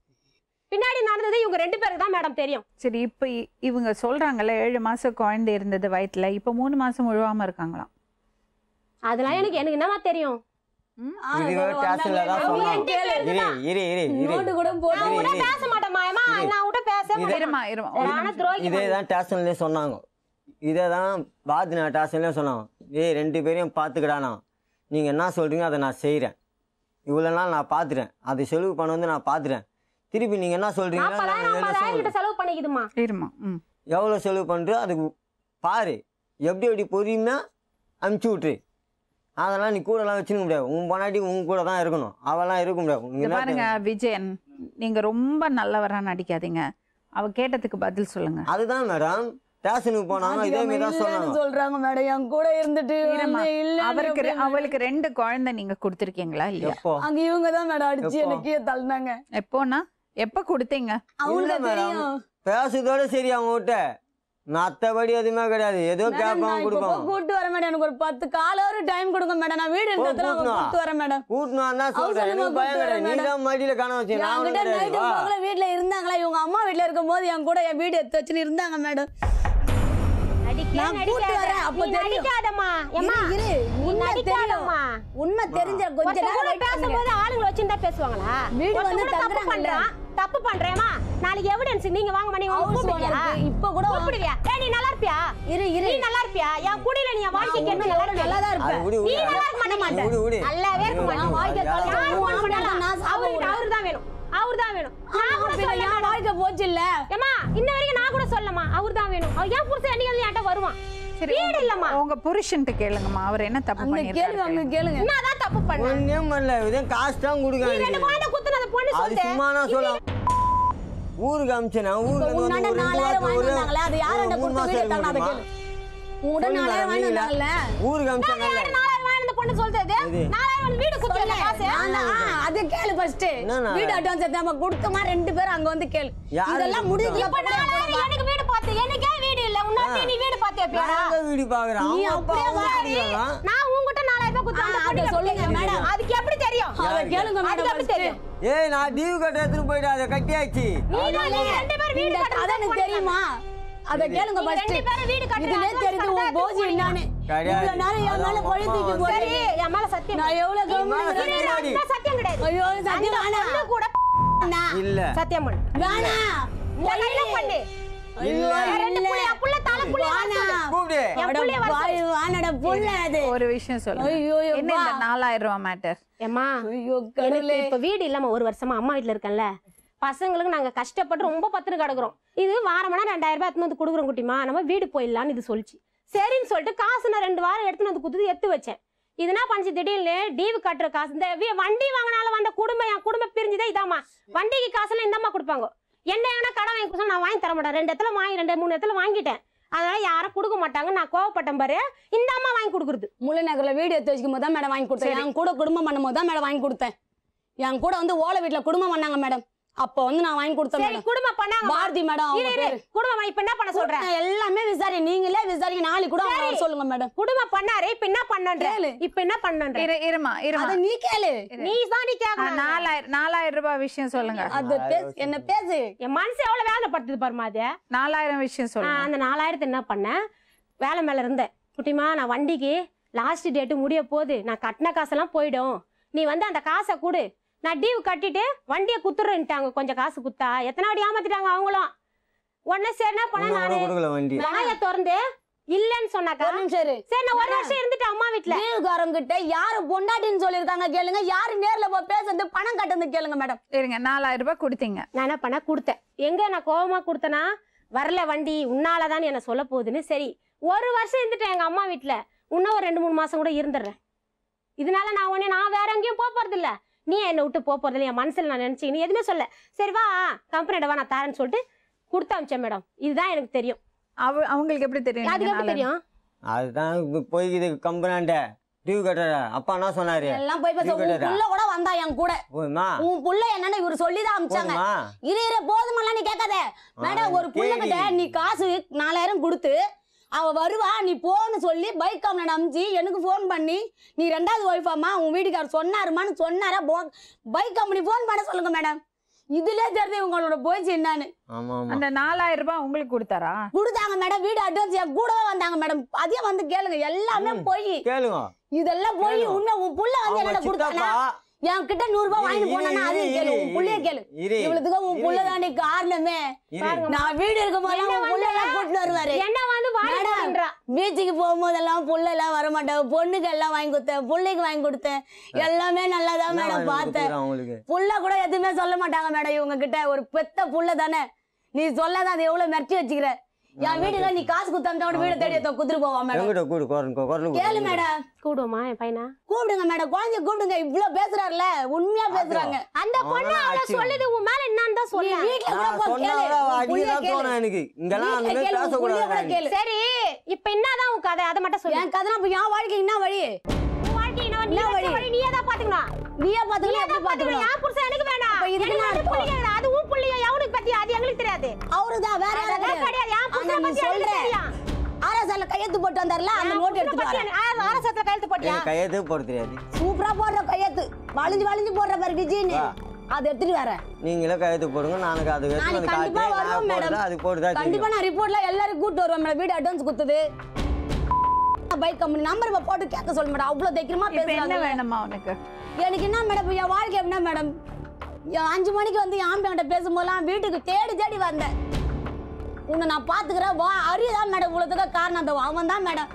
பின்னாடி நடந்தது இவங்க ரெண்டு பேருக்கு தான் மேடம் தெரியும் சரி இப்ப இ- இவங்க சொல்றாங்கல்ல ஏழு மாசம் குழந்தை இருந்தது வயித்துல இப்ப மூணு மாசம் முழுவாம இருக்காங்களாம் அதெல்லாம் எனக்கு எனக்கு என்னவா தெரியும் இதுவே ஸ்டேஷன்ல தான் சொன்னாங்க இரு இரு இரு இரு நோட்டு கூட போட்டு நான் கூட பேச மாட்டேமா ஏமா நான் கூட பேச மாட்டேன் இருமா இருமா ஆனா துரோகி இதே தான் ஸ்டேஷன்லேயே சொன்னாங்க இதே தான் பாத்னா ஸ்டேஷன்லேயே சொன்னாங்க ஏய் ரெண்டு பேரையும் பார்த்துக்கடாண்ணா நீங்கள் என்ன சொல்கிறீங்க அதை நான் செய்கிறேன் இவ்வளோ நாள் நான் பார்த்துட்டேன் அதை செலவு பண்ண வந்து நான் பார்த்துட்டேன் திருப்பி நீங்கள் என்ன சொல்கிறீங்களோ நாற்பதாயிரம் நான் ஐம்பதாயிரம் கிட்ட எவ்வளோ செலவு பண்ணிக்குதுமா இருமா ம் எவ்வளோ செலவு பண்ணுறோ அதுக்கு பாரு எப்படி எப்படி பொறுமையாக அமுச்சு விட்ரு அதெல்லாம் நீ கூடலாம் வச்சுக்க முடியாது உன் பொண்டாட்டி உன் கூட தான் இருக்கணும் அவெல்லாம் இருக்க முடியாது உனக்கு இங்க என்ன பாருங்க விஜயன் நீங்க ரொம்ப நல்லவரா நடிக்காதீங்க அவ கேட்டதுக்கு பதில் சொல்லுங்க அதுதான் மேடம் ஸ்டேஷனுக்கு போனாங்க இதே மாதிரி தான் சொன்னாங்க சொல்றாங்க மேடம் என் கூட இருந்துட்டு இருமா. வந்து இல்ல அவருக்கு ரெ- அவளுக்கு ரெண்டு குழந்தை நீங்க கொடுத்துருக்கீங்களா இல்லையா எப்போ அங்க இவங்க தான் மேடம் அடிச்சு எப்போ? எனக்கு கீழே தள்ளினாங்க எப்போனா எப்ப கொடுத்தீங்க அவங்களுக்கு மேடம். தெரியும் பேசுறதோட சரி அவங்க கிட்ட மற்றபடி எதுவுமே கிடையாது ஏதோ மேடம், கேட்பாங்க நான் இப்ப கொடுப்பாங்க கூட்டு வரேன் மேடம் எனக்கு ஒரு பத்து கால ஒரு டைம் கொடுங்க மேடம் நான் வீடு இருக்கிறதுல அவங்க கூட்டினு வா. கூட்டு வரேன் மேடம் கூட்டினு வந்தா சொல்றேன் அவசரமா எனக்கு பயம் கூட்டிட்டு கிடையாது நீ வரேன் தான் மடியில காண வச்சு நான் ஒண்ணும் என்கிட்ட கிடையாது நைட்டு வா. பகல வீட்டுல இருந்தாங்களா இவங்க அம்மா வீட்டுல இருக்கும்போது என் கூட என் வீடு எடுத்து வச்சுன்னு இருந்தாங்க மேடம் நடிக்க நான் கூட்டு வரேன், அப்ப நீ தெரியும். நடிக்காதம்மா ஏம்மா இரு, இரு, நீ உண்மை நடிக்காதம்மா உண்மை தெரிஞ்ச கொஞ்ச ஒருத்தன் நேரம் கூட wait பண்ணுங்க. பேசும்போது ஆளுங்களை வச்சுதான் பேசுவாங்களா வீடு ஒருத்தன் வந்து கூட தப்பு தங்குறாங்கல்ல. பண்றான் தப்பு பண்றேமா நாளைக்கு எவிடன்ஸ் நீங்க வாங்க நீங்க House கூப்பிடுவியா owner க்கு இப்ப கூட வா- கூப்பிடுவியா ஏய் நீ நல்லா இருப்பியா இரு இரு நீ நல்லா இருப்பியா என் குடியில நீ என் வாழ்க்கை நான் கேட்டு நல்லா உன்னோட நல்லா தான் அது இருப்பேன் விடு நீ விடு நல்லா இருக்க மாட்ட மாட்டேன் விடு விடு நல்லாவே இருக்க ஐயோ, மாட்டேன் நான் வாழ்க்கை ஐயோ, காலத்துல யார் உன் ஃபோன் பண்ணாலும் நான் சாக அவருக்கு போறேன். அவரு தான் வேணும் அவரு தான் வேணும் நான் கூட பின்ன சொல்ல என் வாழ்க்கை போச்சு இல்ல ஏமா இன்ன வரைக்கும் நான் கூட சொல்லமா அவர் தான் வேணும் அவர் ஏன் புருஷன் என்னைக்கு என்கிட்ட வருவான் சரி வீடு இல்லம்மா உங்க புருஷன்ட்ட கேளுங்கம்மா அவர் என்ன தப்பு அந்த கேள்வி அவங்க பண்ணிருக்காரு கேளுங்க என்னதான் தப்பு பண்ண ஒன்றும் பண்ணல இதே காசு தான் நீ ரெண்டு கொடுக்காது குழந்தை குத்துன அந்த பொண்ணு அது சொல்லிட்டு சும்மா நான் சொல்ல ஊருக்கு அமிச்சேன் ஊருக்கு வந்து உன்னாண்ட ஒரு ரெண்டு நாலாயிரம் வாரத்துக்கு வாங்கி ஒரு வந்தாங்களே அது யாராண்ட ஒரு மூணு கொடுத்து மாசம் வீடு இருக்க எடுத்தாங்க அதை முடியுமா? கேளு உங்கள்கிட்ட சொல்லுங்க, நாலாயிரம் வாங்கி நீங்களா? வந்தாங்கல்ல ஊருக்கு அமிச்சாங்கல்ல நாலாயிரம் வாங்கி அந்த பொண்ணு சொல்றது எது? நாலாயிரம் வந்து வீடு குத்துறல காசு நான் தான், ஆ, அது கேளு ஃபர்ஸ்ட் என்னண்ணா? வீடு அட்வான்ஸ் எடுத்தாம கொடுத்தமா ரெண்டு பேரும் அங்க வந்து கேளு யாரு இதெல்லாம் கொடுத்தா? முடிஞ்சு இப்ப நாலாயிரம் எனக்கு வீடு பார்த்து எனக்கே வீடு இல்ல உன்னாட்டி நீ வீடு பார்த்து வைப்பியா நான் எங்க வீடு பாக்குறேன் நீ அவங்க அப்பா அப்படியே அவங்க வாடி. வீடுலாம். நான் உன்கிட்ட நாலாயிரம் ரூபாய் குத்து அந்த ஆ, அதை பொண்ணுக்கு சொல்லுங்க, எப்படி மேடம். தெரியும்? அதுக்கு எப்படி தெரியும் அதை கேளுங்க அதுக்கு மேடம் எப்படி தெரியும் ஏய் நான் டிவி கட்ட எடுத்துட்டு போயிட்டு அதை கட்டியாச்சு நீ தான் நீங்க ரெண்டு பேரும் வீடு இந்த கட்டுறது கதை எனக்கு தெரியுமா அத கேளுங்க நீங்க ஃபர்ஸ்ட் ரெண்டு பேரும் வீடு கட்டுறது இதுலயே advance தெரியுது உன் கட்டுறது போஜி என்னன்னு கிடையாது. இவ்வளவு நேரம் என் மேல அதான் பழி தூக்கி அம்மா சரி போறீங்க என் மேல சத்தியம் நான் எவ்வளவு மேல கவனம் சத்தியம் இல்ல, பண்ணி. இல்ல, சத்தியம் கிடையாது ஐயோ அந்த சத்தியம் வேணாம் பொண்ணு கூட வேணாம். இல்ல சத்தியம் பண்ணு வேணாம் இந்த கையில பண்ணு ஐயோ இல்ல. என் ரெண்டு இல்ல. புள்ளைய புள்ள தலை புள்ளைய வர சொல்லு. வேணாம். கூப்பிடு என் அட புள்ளைய வர பாய், வானட புள்ள அது ஒரு விஷயம் சொல்லுங்க ஐயோ, ஐயோ, என்ன இந்த வா. நாலாயிரம் ரூபாய் மேட்டர் ஏம்மா ஐயோ எனக்கு கடவுளே இப்ப வீடு இல்லாம ஒரு வருஷமா அம்மா வீட்ல இருக்கேன்ல பசங்களுக்கு நாங்க கஷ்டப்பட்டு ரொம்ப பத்திரம் கிடக்குறோம் இது வாரமானா ரெண்டாயிரம் ரூபாய் எடுத்துன்னு வந்து கொடுக்குறோம் குட்டிமா நம்ம வீடு போயிடலாம்னு இது சொல்லிச்சு சரின்னு சொல்லிட்டு காசு நான் ரெண்டு வாரம் எடுத்துன்னு வந்து குடுத்து எடுத்து வச்சேன் இது என்ன பண்ணுச்சு திடீர்னு டீவு கட்டுற காசு இந்த வி- வண்டி வாங்கினால வந்த குடும்பம் என் குடும்பம் பிரிஞ்சுதே இதாம்மா வண்டிக்கு காசுலாம் இந்தம்மா கொடுப்பாங்க என்ன வேணா கடன் வாங்கி கொடுத்தா நான் வாங்கி தர மாட்டேன் ரெண்டு இடத்துல வாங்கி ரெண்டு மூணு இடத்துல வாங்கிட்டேன் அதனால யாரும் கொடுக்க மாட்டாங்க நான் கோவப்பட்டேன் பாரு இந்த அம்மா வாங்கி கொடுக்குறது முல்லை நகர்ல வீடு எடுத்து வச்சுக்கும் போது தான் மேடம் வாங்கி கொடுத்தேன் என் கூட குடும்பம் பண்ணும் போது தான் மேடம் வாங்கி கொடுத்தேன் என் கூட வந்து ஓலை வீட்டுல குடும்பம் பண்ணாங்க மேடம் அப்ப வந்து நான் வாங்கி கொடுத்தேன் சரி மேடம் குடும்பம் பண்ணாங்க பாரதி மேடம் அவங்க இரு, இரு. பேரு குடும்பம் இப்ப என்ன பண்ண சொல்றேன் நான் எல்லாமே விசாரி நீங்களே விசாரிங்க நாளைக்கு கூட அவங்க வர சொல்லுங்க மேடம் குடும்பம் பண்ணாரு இப்ப என்ன பண்ணன்ற கேளு. இப்ப என்ன பண்ணன்ற இரு இருமா இருமா அத நீ கேளு நீ தான் நீ ஆ, கேட்கணும் நாலாயிரம் நாலாயிரம் ரூபாய் விஷயம் சொல்லுங்க அது பேசு என்ன பேசு என் மனசு எவ்வளவு வேதனைப்படுத்துது பாருமா அது நாலாயிரம் விஷயம் ஆ, சொல்லுங்க அந்த நாலாயிரத்து என்ன பண்ணேன் வேலை மேல இருந்தேன் குட்டிமா நான் வண்டிக்கு லாஸ்ட் டேட்டு முடிய போகுது நான் கட்டின காசெல்லாம் போயிடும் நீ வந்து அந்த காசை கொடு நான் டியூ கட்டிட்டு வண்டியை குத்துறேன்ட்டாங்க கொஞ்சம் காசு குத்தா எத்தனை வாட்டி ஏமாத்திட்டாங்க அவங்களும் உடனே சரி என்ன பண்ண இன்னும் கூட நானு கொடுக்கல வண்டி வாயை திறந்து இல்லன்னு சொன்னாக்கா ஒரு நிமிஷம் இரு சரி நான் ஒரு வருஷம் இருந்துட்டு அம்மா வீட்டுல லீவுக்காரங்க கிட்ட யாரு பொண்டாட்டின்னு சொல்லிருக்காங்க கேளுங்க யாரு நேர்ல போய் பேசுறது பணம் கட்டுறது கேளுங்க மேடம் இருங்க நாலாயிரம் ரூபாய் கொடுத்தீங்க நான் என்ன பண்ண கொடுத்தேன் எங்க நான் கோவமா கொடுத்தனா வரல வண்டி உன்னாலதான் என்ன சொல்ல போகுதுன்னு சரி ஒரு வருஷம் இருந்துட்டேன் எங்க அம்மா வீட்டுல இன்னும் ஒரு ரெண்டு மூணு மாசம் கூட இருந்துடுறேன் இதனால நான் உடனே நான் வேற எங்கேயும் போக போறது இல்ல நீ என்னை விட்டு போக போறது இல்ல என் மனசுல நான் நினைச்சு நீ எதுவுமே சொல்ல சரி வா கம்பெனியோட வா நான் தரேன்னு சொல்லிட்டு கொடுத்து அமிச்சேன் மேடம் இதுதான் எனக்கு தெரியும் அவ அவங்களுக்கு எப்படி தெரியும் அதுக்கு நீங்க எப்படி நாலாயிரம் தெரியும் அதுதான் இப்ப போய்க்குது கம்பெனாண்ட டியூ கட்டுற அப்பா என்ன சொன்னாரு எல்லாம் போய் பேச நீ உன் கேட்டதா? புள்ள கூட வந்தா என் கூட போதுமா உன் புள்ள என்னன்னு இவரு சொல்லிதான் அமிச்சாங்க போதுமா இரு இரு போதுமெல்லாம் நீ கேட்காத மேடம் ஒரு புள்ள கேளு. கிட்ட நீ காசு நாலாயிரம் கொடுத்து அவ வருவா நீ போன்னு சொல்லி பைக் கம்ப்ளைண்ட் அமிச்சு எனக்கு ஃபோன் பண்ணி நீ ரெண்டாவது ஒய்ஃபாமா உன் வீட்டுக்காரர் சொன்னாருமான்னு சொன்னாரா பைக் கம்பெனி ஃபோன் பண்ண சொல்லுங்க மேடம் இதுல தெரிஞ்சு உங்களோட போயிச்சு என்னன்னு ஆமா ஆமா அந்த நாலாயிரம் ரூபாய் உங்களுக்கு கொடுத்தாரா கொடுத்தாங்க மேடம் வீடு அட்வான்ஸ் என் கூடவே வந்தாங்க மேடம் அதையும் வந்து கேளுங்க எல்லாமே போய் கேளுங்க இதெல்லாம் போய் கேளு. உண்மை உன் புள்ள வந்து அவங்க என்னோட கொடுத்தானா சித்தப்பா என் கிட்ட நூறு ரூபாய் இரு, வாங்கிட்டு இரு, போனா இரு, அதையும் கேளு இரு, உன் புள்ளைய கேளு இரு. இவளுக்கு உன் இரு. புள்ள தானே காரணமே இரு. நான் வீடு இருக்கும் போதெல்லாம் என்ன உன் புள்ள எல்லாம் கூட்டிட்டு வருவாரு என்ன வந்து வாடி மேடம், போடுன்றா. பீச்சுக்கு போகும்போதெல்லாம் புள்ள எல்லாம் வர மாட்டேன் பொண்ணுக்கு எல்லாம் வாங்கி கொடுத்தேன் பிள்ளைக்கு வாங்கி கொடுத்தேன் எல்லாமே நல்லா தான் என்ன மேடம் வாங்கி பார்த்தேன் கொடுத்துருக்கான் உங்களுக்கு புள்ள கூட எதுவுமே சொல்ல மாட்டாங்க மேடம் இவங்க கிட்ட ஒரு பெத்த புள்ள தானே நீ சொல்லாத அது எவ்வளவு மிரட்டி வச்சுக்கிற என் வீட்டுக்கு நீ காசு கொடுத்தா வீடு தேடி எடுத்து குத்துட்டு போவா மேடம் எங்கிட்ட கூடு குரல் குரல் கேளு மேடம் கூடுவோமா என் பையனா கூப்பிடுங்க மேடம் குழந்தைய கூப்பிடுங்க இவ்வளவு பேசுறாருல உண்மையா பேசுறாங்க அந்த பொண்ணு அவள சொல்லுது உன் மேல என்னன்னு தான் நீ சொல்ல வீட்டுல கூட நான் போ கேளு சொன்னா உன் புள்ளைய அடிதான் கேளு. தோணும் எனக்கு இங்கெல்லாம் அந்த வீட்டுல மாதிரி கேளு, உன் புள்ளைய கூட பேசக்கூடாது கேளு. சரி இப்ப என்னதான் உன் கதை அதை மட்டும் சொல்லு என் கதை அப்ப என் வாழ்க்கை என்ன வழி உன் வாழ்க்கை என்ன நீ என்ன வச்ச வழி? வழி நீயே தான் பாத்துக்கணும் நீயே பாத்துக்கலாம் எப்படி பாத்துக்கணும் பாத்துக்கலாம் என் புருஷன் எனக்கு வேணாம் அப்ப இதுக்கு எனக்கு என்ன வந்து அர்த்தம்? புள்ளிங்க வேணும். அது உன் புள்ளிங்க எவனுக்கு பத்தி அது எங்களுக்கு தெரியாது அவருதான் வேற யாரும் அதெல்லாம் கிடையாது. என் ஆனா புருஷனை நீ பத்தி எனக்கு சொல்ற தெரியும். ஆர்எஸ்எல்ல கையெழுத்து போட்டு வந்தாருல அந்த என் நோட் புருஷனை எடுத்துட்டு பத்தி வரேன் எனக்கு- ஆ, அரசத்துல கையெழுத்து போட்டியா எனக்கு கையெழுத்து போட தெரியாது சூப்பரா போடுற கையெழுத்து வளைஞ்சு வளைஞ்சு போடுற பாரு விஜய்னு அதை எடுத்துட்டு வரேன் நீங்களே கையெழுத்து போடுங்க நானுக்கு அது எடுத்து நாளைக்கு வந்து கண்டிப்பா காட்டுறேன் வருவோம் நான் மேடம் போடுறேன் அது போட்டுதான் கண்டிப்பா தெரியும் நான் ரிப்போர்ட்ல எல்லாரும் கூட்டு வருவேன் மேடம் வீடு அட்வான்ஸ் கொடுத்தது பைக் கம்பெனி நம்பர் போட்டு கேட்க சொல்ல மேடம் அவ்வளவு தைரியமா இப்ப என்ன பேசுறாங்க வேணுமா உனக்கு எனக்கு என்ன மேடம் இப்ப என் வாழ்க்கை என்ன மேடம் என் அஞ்சு மணிக்கு வந்து என் ஆம்பியாங்கிட்ட பேசும்போதெல்லாம் வீட்டுக்கு தேடி தேடி வந்தேன் உன்னை நான் பாத்துக்கிறேன் வா அரி தான் மேடம் இவ்வளவுக்கு காரணம் அந்த அவன் தான் மேடம்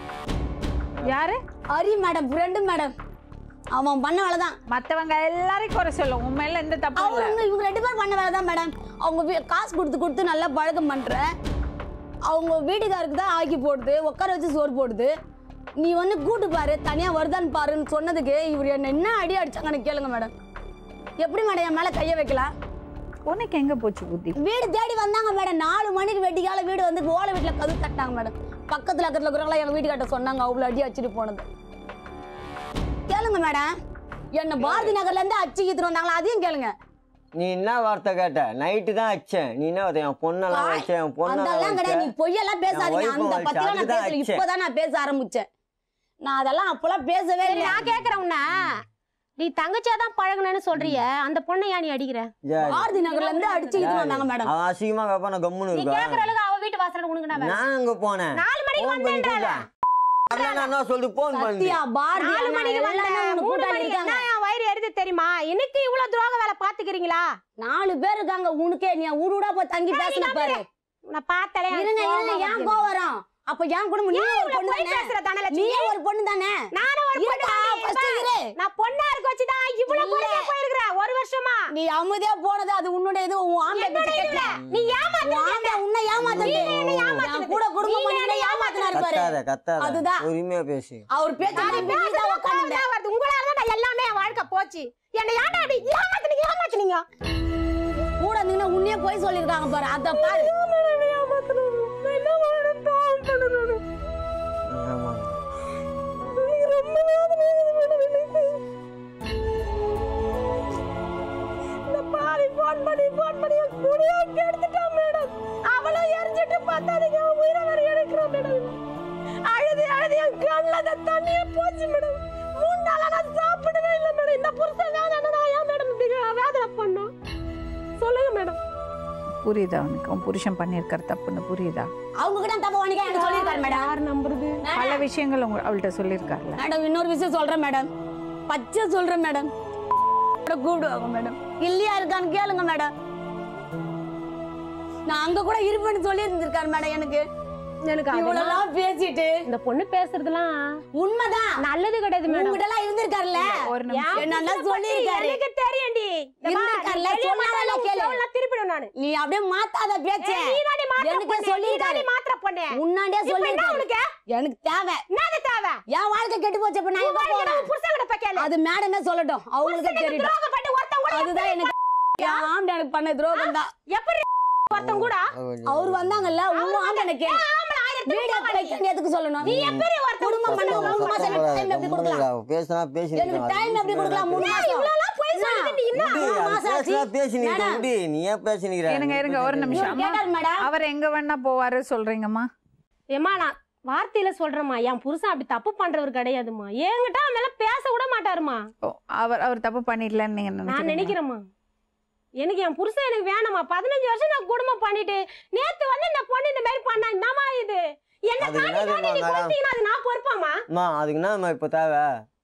யாரு அரி மேடம் ஃப்ரெண்டு மேடம் அவன் பண்ண வேலை தான் மத்தவங்க எல்லாரையும் குறை சொல்லும் உன் மேல எந்த தப்பும் இல்ல அவங்க இவங்க ரெண்டு பேரும் பண்ண வேலை தான் மேடம் அவங்க வீ- காசு கொடுத்து கொடுத்து நல்லா பழக்கம் பண்றேன் அவங்க வீட்டுக்காருக்கு தான் ஆக்கி போடுது உட்கார வச்சு சோறு போடுது நீ வந்து கூட்டு பாரு தனியா வருதான்னு பாருன்னு சொன்னதுக்கு இவர் என்ன என்ன அடி அடிச்சாங்கன்னு கேளுங்க மேடம் எப்படி மேடம் என் மேல கைய வைக்கலாம் உனக்கு எங்க போச்சு புத்தி வீடு தேடி வந்தாங்க மேடம் நாலு மணிக்கு வெட்டிக்கால வீடு வந்து ஓலை வீட்டுல கதவு தட்டினாங்க மேடம் பக்கத்துல பக்கத்துல இருக்கிறவங்களா எங்க வீட்டுக்காட்ட சொன்னாங்க அவ்வளவு அடி அடிச்சுட்டு போனது கேளுங்க மேடம் என்ன பாரதி நகர்ல இருந்து அச்சு கீத்துட்டு வந்தாங்களா அதையும் கேளுங்க நீ என்ன வார்த்தை கேட்ட நைட்டு தான் அடிச்சேன் நீ என்ன வார்த்தை, என் பொண்ணெல்லாம் வச்சேன் என் பொண்ணெல்லாம் அதெல்லாம் கிடையாது நீ வச்சேன் பொய்யெல்லாம் பேசாதீங்க என் அந்த wife பத்திலாம் நான் அதுதான் பேசல அடிச்சேன். இப்பதான் நான் பேச ஆரம்பிச்சேன் நான் அதெல்லாம் அப்பெல்லாம் பேசவே சரி இல்லை நான் கேக்குறேன் உன்ன நீ தங்கச்சியா தான் பழகுனேன்னு சொல்றிய அந்த பொண்ணை ஏன் நீ அடிக்கிற யாரு? பாரதி நகர்ல இருந்து அடிச்சு கீத்துட்டு வந்தாங்க மேடம் அவன் அசிங்கமா கேப்பா நான் கம்முன்னு நீ இருக்கா கேக்குற அளவுக்கு அவ வீட்டு வாசல்ல உனக்கு என்ன வேலை? நான் அங்க போனேன் நாலு மணிக்கு Phone பண்ணி வந்தேன்றாள. கூப்பிட்டேன். அதான் நான் என்ன சொல்லிட்டு போன் பண்ணி சத்யா பாரதி நாலு அண்ணா மணிக்கு எல்லாமே வந்தேன் உனக்கு மூணு கூட்டாளி மணிக்கு இருக்காங்க என்ன என் வயிறு எரிது தெரியுமா எனக்கு இவ்வளவு துரோக வேலை பாத்துக்கிறீங்களா நாலு பேர் இருக்காங்க உனக்கே நீ ஊடு ஊடா போய் தங்கி பேசின பாரு நான் பார்த்தலே இருங்க இருங்க ஏன் கோவம் வரும் அப்ப ஏன் குடும்பம் நீ ஒரு பொண்ணு போய் தானே பேசுற தானே நீ லட்சுமி? ஒரு பொண்ணு தானே நானும் ஒரு பொண்ணு இருக்கா? தானே, first இவ. இரு. நான் பொண்ணா இருக்க வச்சுதான் இவ்வளவு பொறுமையா போயிருக்கிறேன் ஒரு வருஷமா நீ அமைதியா போனது அது உன்னுடைய இது உன் ஆம்பளை என்னோட பேச்சு இதுல கேட்கல. நீ உன் ஏமாத்த ஆம்பளை உன்னை ஏமாத்துறது என் கூட குடும்பம் நீ பண்ணி என்னை ஏமாத்தினாரு பாரு கத்தாத கத்தாத அதுதான். உரிமையா பேசு அவர் பேச்சு நம்பி நீ தான் உட்கார்ந்திருந்த. வருது உங்களாலதான் நான் எல்லாமே என் வாழ்க்கை போச்சு என்னை ஏன்டா அப்படி ஏமாத்துனீங்க ஏமாத்துனீங்க கூட நின்னு உன்னையே போய் சொல்லிருக்காங்க பாரு அத பாரு ஆமா இந்த பாவி போன் பண்ணி கண்ணில் அந்த தண்ணியே போச்சு மேடம் மூணு நாளா நான் சாப்பிடவே இல்லை மேடம் இந்த புருஷன் வேணாம் நான் ஏன் மேடம் இப்படி வேதனை பண்ணோம் சொல்லுங்க மேடம் புரியுதா உனக்கு உன் புருஷன் பண்ணியிருக்கிற தப்புன்னு புரியுதா அவங்க கிட்ட தப்பு உனக்கு எனக்கு சொல்லியிருக்காரு மேடம் யார் நம்புறது பல விஷயங்கள் உங்க அவள்கிட்ட சொல்லியிருக்காருல்ல மேடம் இன்னொரு விஷயம் சொல்றேன் மேடம் பச்சை சொல்றேன் மேடம் கூப்பிடுவாங்க மேடம் இல்லையா இருக்கான்னு கேளுங்க மேடம் நான் அங்க கூட இருப்பேன்னு சொல்லி இருந்திருக்காரு மேடம் எனக்கு எனக்கு அதெல்லாம் இவ்வளவு பேசிட்டு இந்த பொண்ணு பேசுறதுலாம் உண்மைதான் நல்லது கிடையாது மேடம் உங்ககிட்ட எல்லாம் இருந்திருக்காருல்ல ஒரு நிமிஷம் என்னென்ன சொல்லியிருக்காரு எனக்கு தெரியும்டி இருந்திருக்காருல்ல, சொன்னாரல்ல கேளு. திருப்பிடும் நானு நீ அப்படியே மாத்தாத பேச்ச நீதாண்டி மாத்திர எனக்கு பொண்ணு, சொல்லியிருக்காரு நீதாண்டி மாத்திர பொண்ணு. உன்னாண்டே இப்ப என்ன சொல்லி உனக்கு? எனக்கு தேவை என்னது தேவை? என் வாழ்க்கை கெட்டு போச்சு இப்ப நான் உன் எங்க வாழ்க்கையில போறேன் உன் புருஷன்கிட்ட போய் கேளு. அது மேடமே சொல்லட்டும் அவங்களுக்கு புருஷனுக்கு தெரியட்டும் துரோகம் பண்ணி ஒருத்தன் கூட அதுதான் எப்படி எனக்கு என் ஆம்பளை எனக்கு பண்ண துரோகம் தான் எப்படி ஒருத்தன் கூட அவர் வந்தாங்கல்ல உங்க ஆம்பளை எனக்கு ஏன் ஆம்பளை ஆயிரத்துக்கு வீடியோ போக மாட்டீங்க? வைக்க எதுக்கு சொல்லணும் நீ எப்படி ஒருத்தன் குடும்பம் பண்ண மூணு மாசம் எனக்கு டைம் எப்படி கொடுக்கலாம் பேசினா பேசி எனக்கு டைம் எப்படி கொடுக்கலாம் மூணு மாசம் இவ்வளவுலாம் பொய் சொல்லிட்டு நீ என்ன? மூணு மாசம் ஆச்சு. பேசினா பேசினீங்க மேடம். முடி நீ ஏன் பேசினீங்க இருங்க இருங்க ஒரு நிமிஷம் இவர் கேட்டாரு அம்மா மேடம் அவர் எங்க வேணா போவாரு சொல்றீங்கம்மா ஏம்மா நான் வார்த்தையில சொல்றேம்மா என் புருஷன் அப்படி தப்பு பண்றவர் கிடையாதும்மா என்கிட்ட அவன் மேல பேச கூட மாட்டாருமா ஓ, அவர் அவர் தப்பு பண்ணிடலன்னு நீங்க நான் நினைக்கிறீங்க நினைக்கிறேம்மா எனக்கு என் புருஷன் எனக்கு வேணாம்மா பதினஞ்சு வருஷம் நான் குடும்பம் பண்ணிட்டு நேத்து வந்து இந்த பொண்ணு இந்த மாதிரி பண்ணா என்னம்மா இது என்ன அது தாண்டி என்னது தாண்டி நீ மேடம்? கொடுத்தீங்கன்னா அது நான் பொறுப்பாமா அம்மா அதுக்கு என்ன இப்போ தேவை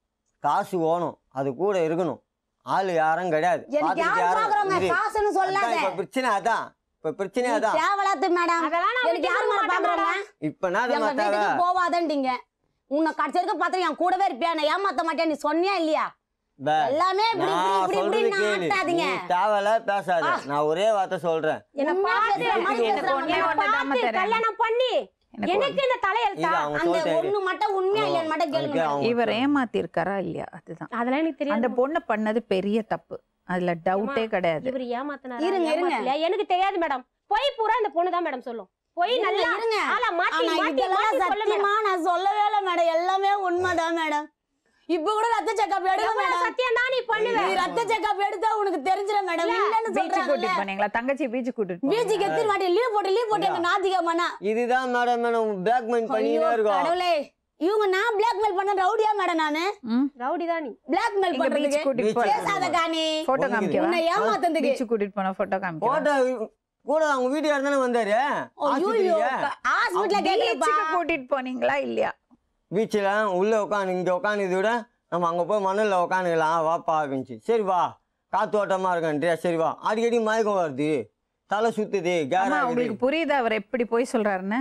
காசு ஓணும் அது கூட இருக்கணும் ஆள் யாரும் கிடையாது எனக்கு பார்த்துக்கிட்டு யார் பாக்குறவங்க இரு. காசுன்னு சொல்லாத அதான் இப்ப பிரச்சனை அதான் இப்ப பிரச்சனை அதான் தேவலாத்து மேடம் அதெல்லாம் நான் எனக்கு யார் மேல விட்டு கொடுக்க பாக்குறவங்க மாட்டேன் இப்ப என்ன எங்க தெரியுமா தேவை வீட்டுக்கு போவாதன்றீங்க உன்னை கடைசி வரைக்கும் பார்த்தா என் கூடவே இருப்பியா நான் ஏமாத்த மாட்டேன் நீ சொன்னியா இல்லையா பே, எல்லாமே இப்படி இப்படி நான் இப்படி சொல்றது இப்படி கேளு ஆட்டாதீங்க நீ தேவையில்ல பேசாத நான் ஒரே வார்த்தை சொல்றேன் என்ன உண்மையா பார்த்து பேசுற மாதிரி என்ன பேசுறாங்க. பொண்ணு ஒண்ணே ஒண்ணு தாம்மா பார்த்து தரேன். கல்யாணம் பண்ணி எனக்கு எனக்கு இந்த இது தலையெழுத்தா அவங்க அந்த சொல்லிட்டாரு ஒண்ணு மட்டும் உண்மையா இல்லையான்னு மட்டும் கேளுங்க அதுக்கு மேடம். அவங்க இவர் ஏமாத்தி இருக்காரா இல்லையா அதுதான் அதெல்லாம் எனக்கு அந்த தெரியாது பொண்ணு பண்ணது பெரிய தப்பு அதுல டவுட்டே கிடையாது இவர் ஏமாத்தினாரா இருங்க, இருங்க. ஏமாத்தலையா? எனக்கு தெரியாது மேடம் பொய் பூரா இந்த பொண்ணு தான் மேடம் சொல்லும் பொய் இருங்க, நல்லா இருங்க. ஆளா மாத்தி ஆனா மாத்தி இதெல்லாம் மாத்தி சொல்ல மேடம் சத்தியமா நான் சொல்லவே இல்லை மேடம் எல்லாமே உண்மைதான் மேடம் இப்ப கூட ரத்த செக்கப் எடுங்க எவ்வளவு மேடம் சத்தியம் தான் நீ பண்ணுவ நீ ரத்த செக்கப் எடுத்தா உனக்கு தெரிஞ்சிடும் மேடம் இல்லன்னு பீச்சு சொல்றாங்கல்ல கூட்டிட்டு போனீங்களா தங்கச்சி பீச்சு கூட்டிட்டு போனீங்களா? பீச்சுக்கு எத்தனை வாட்டி லீவ் போட்டு லீவ் போட்டு எங்க நாத்திகமானா இதுதான் மேடம் மேடம் பிளாக்மெயில் பண்ணினே இருக்கோம் கடவுளே இவங்க நான் பிளாக்மெயில் பண்ண ரவுடியா மேடம் நானு ம் ரவுடி தான் நீ பிளாக்மெயில் இங்க பீச் பண்றதுக்கு கூட்டிட்டு போற பேசாத காணி போட்டோ காமிக்கவா உன்னை ஏமாத்ததுக்கு பீச் கூட்டிட்டு போன போட்டோ காமிக்கவா போட்டோ கூட அவங்க வீட்டுக்காரர் தானே வந்தாரு ஐயோ ஹாஸ்பிட்டல்ல கேக்குறப்பா பீச்சுக்கு கூட்டிட்டு போனீங்களா இல்லையா பீச்சில் உள்ள உட்காந்து இங்கே உட்காந்துதை விட நம்ம அங்கே போய் மண்ணில் உட்காந்துக்கலாம் வாப்பா அப்படின்ச்சு சரி வா காத்தோட்டமாக இருக்கன்றியா சரி வா அடிக்கடி மயக்கம் வருது தலை சுத்துது அம்மா கேரா உங்களுக்கு புரியுதா அவர் எப்படி போய் சொல்றாருன்னு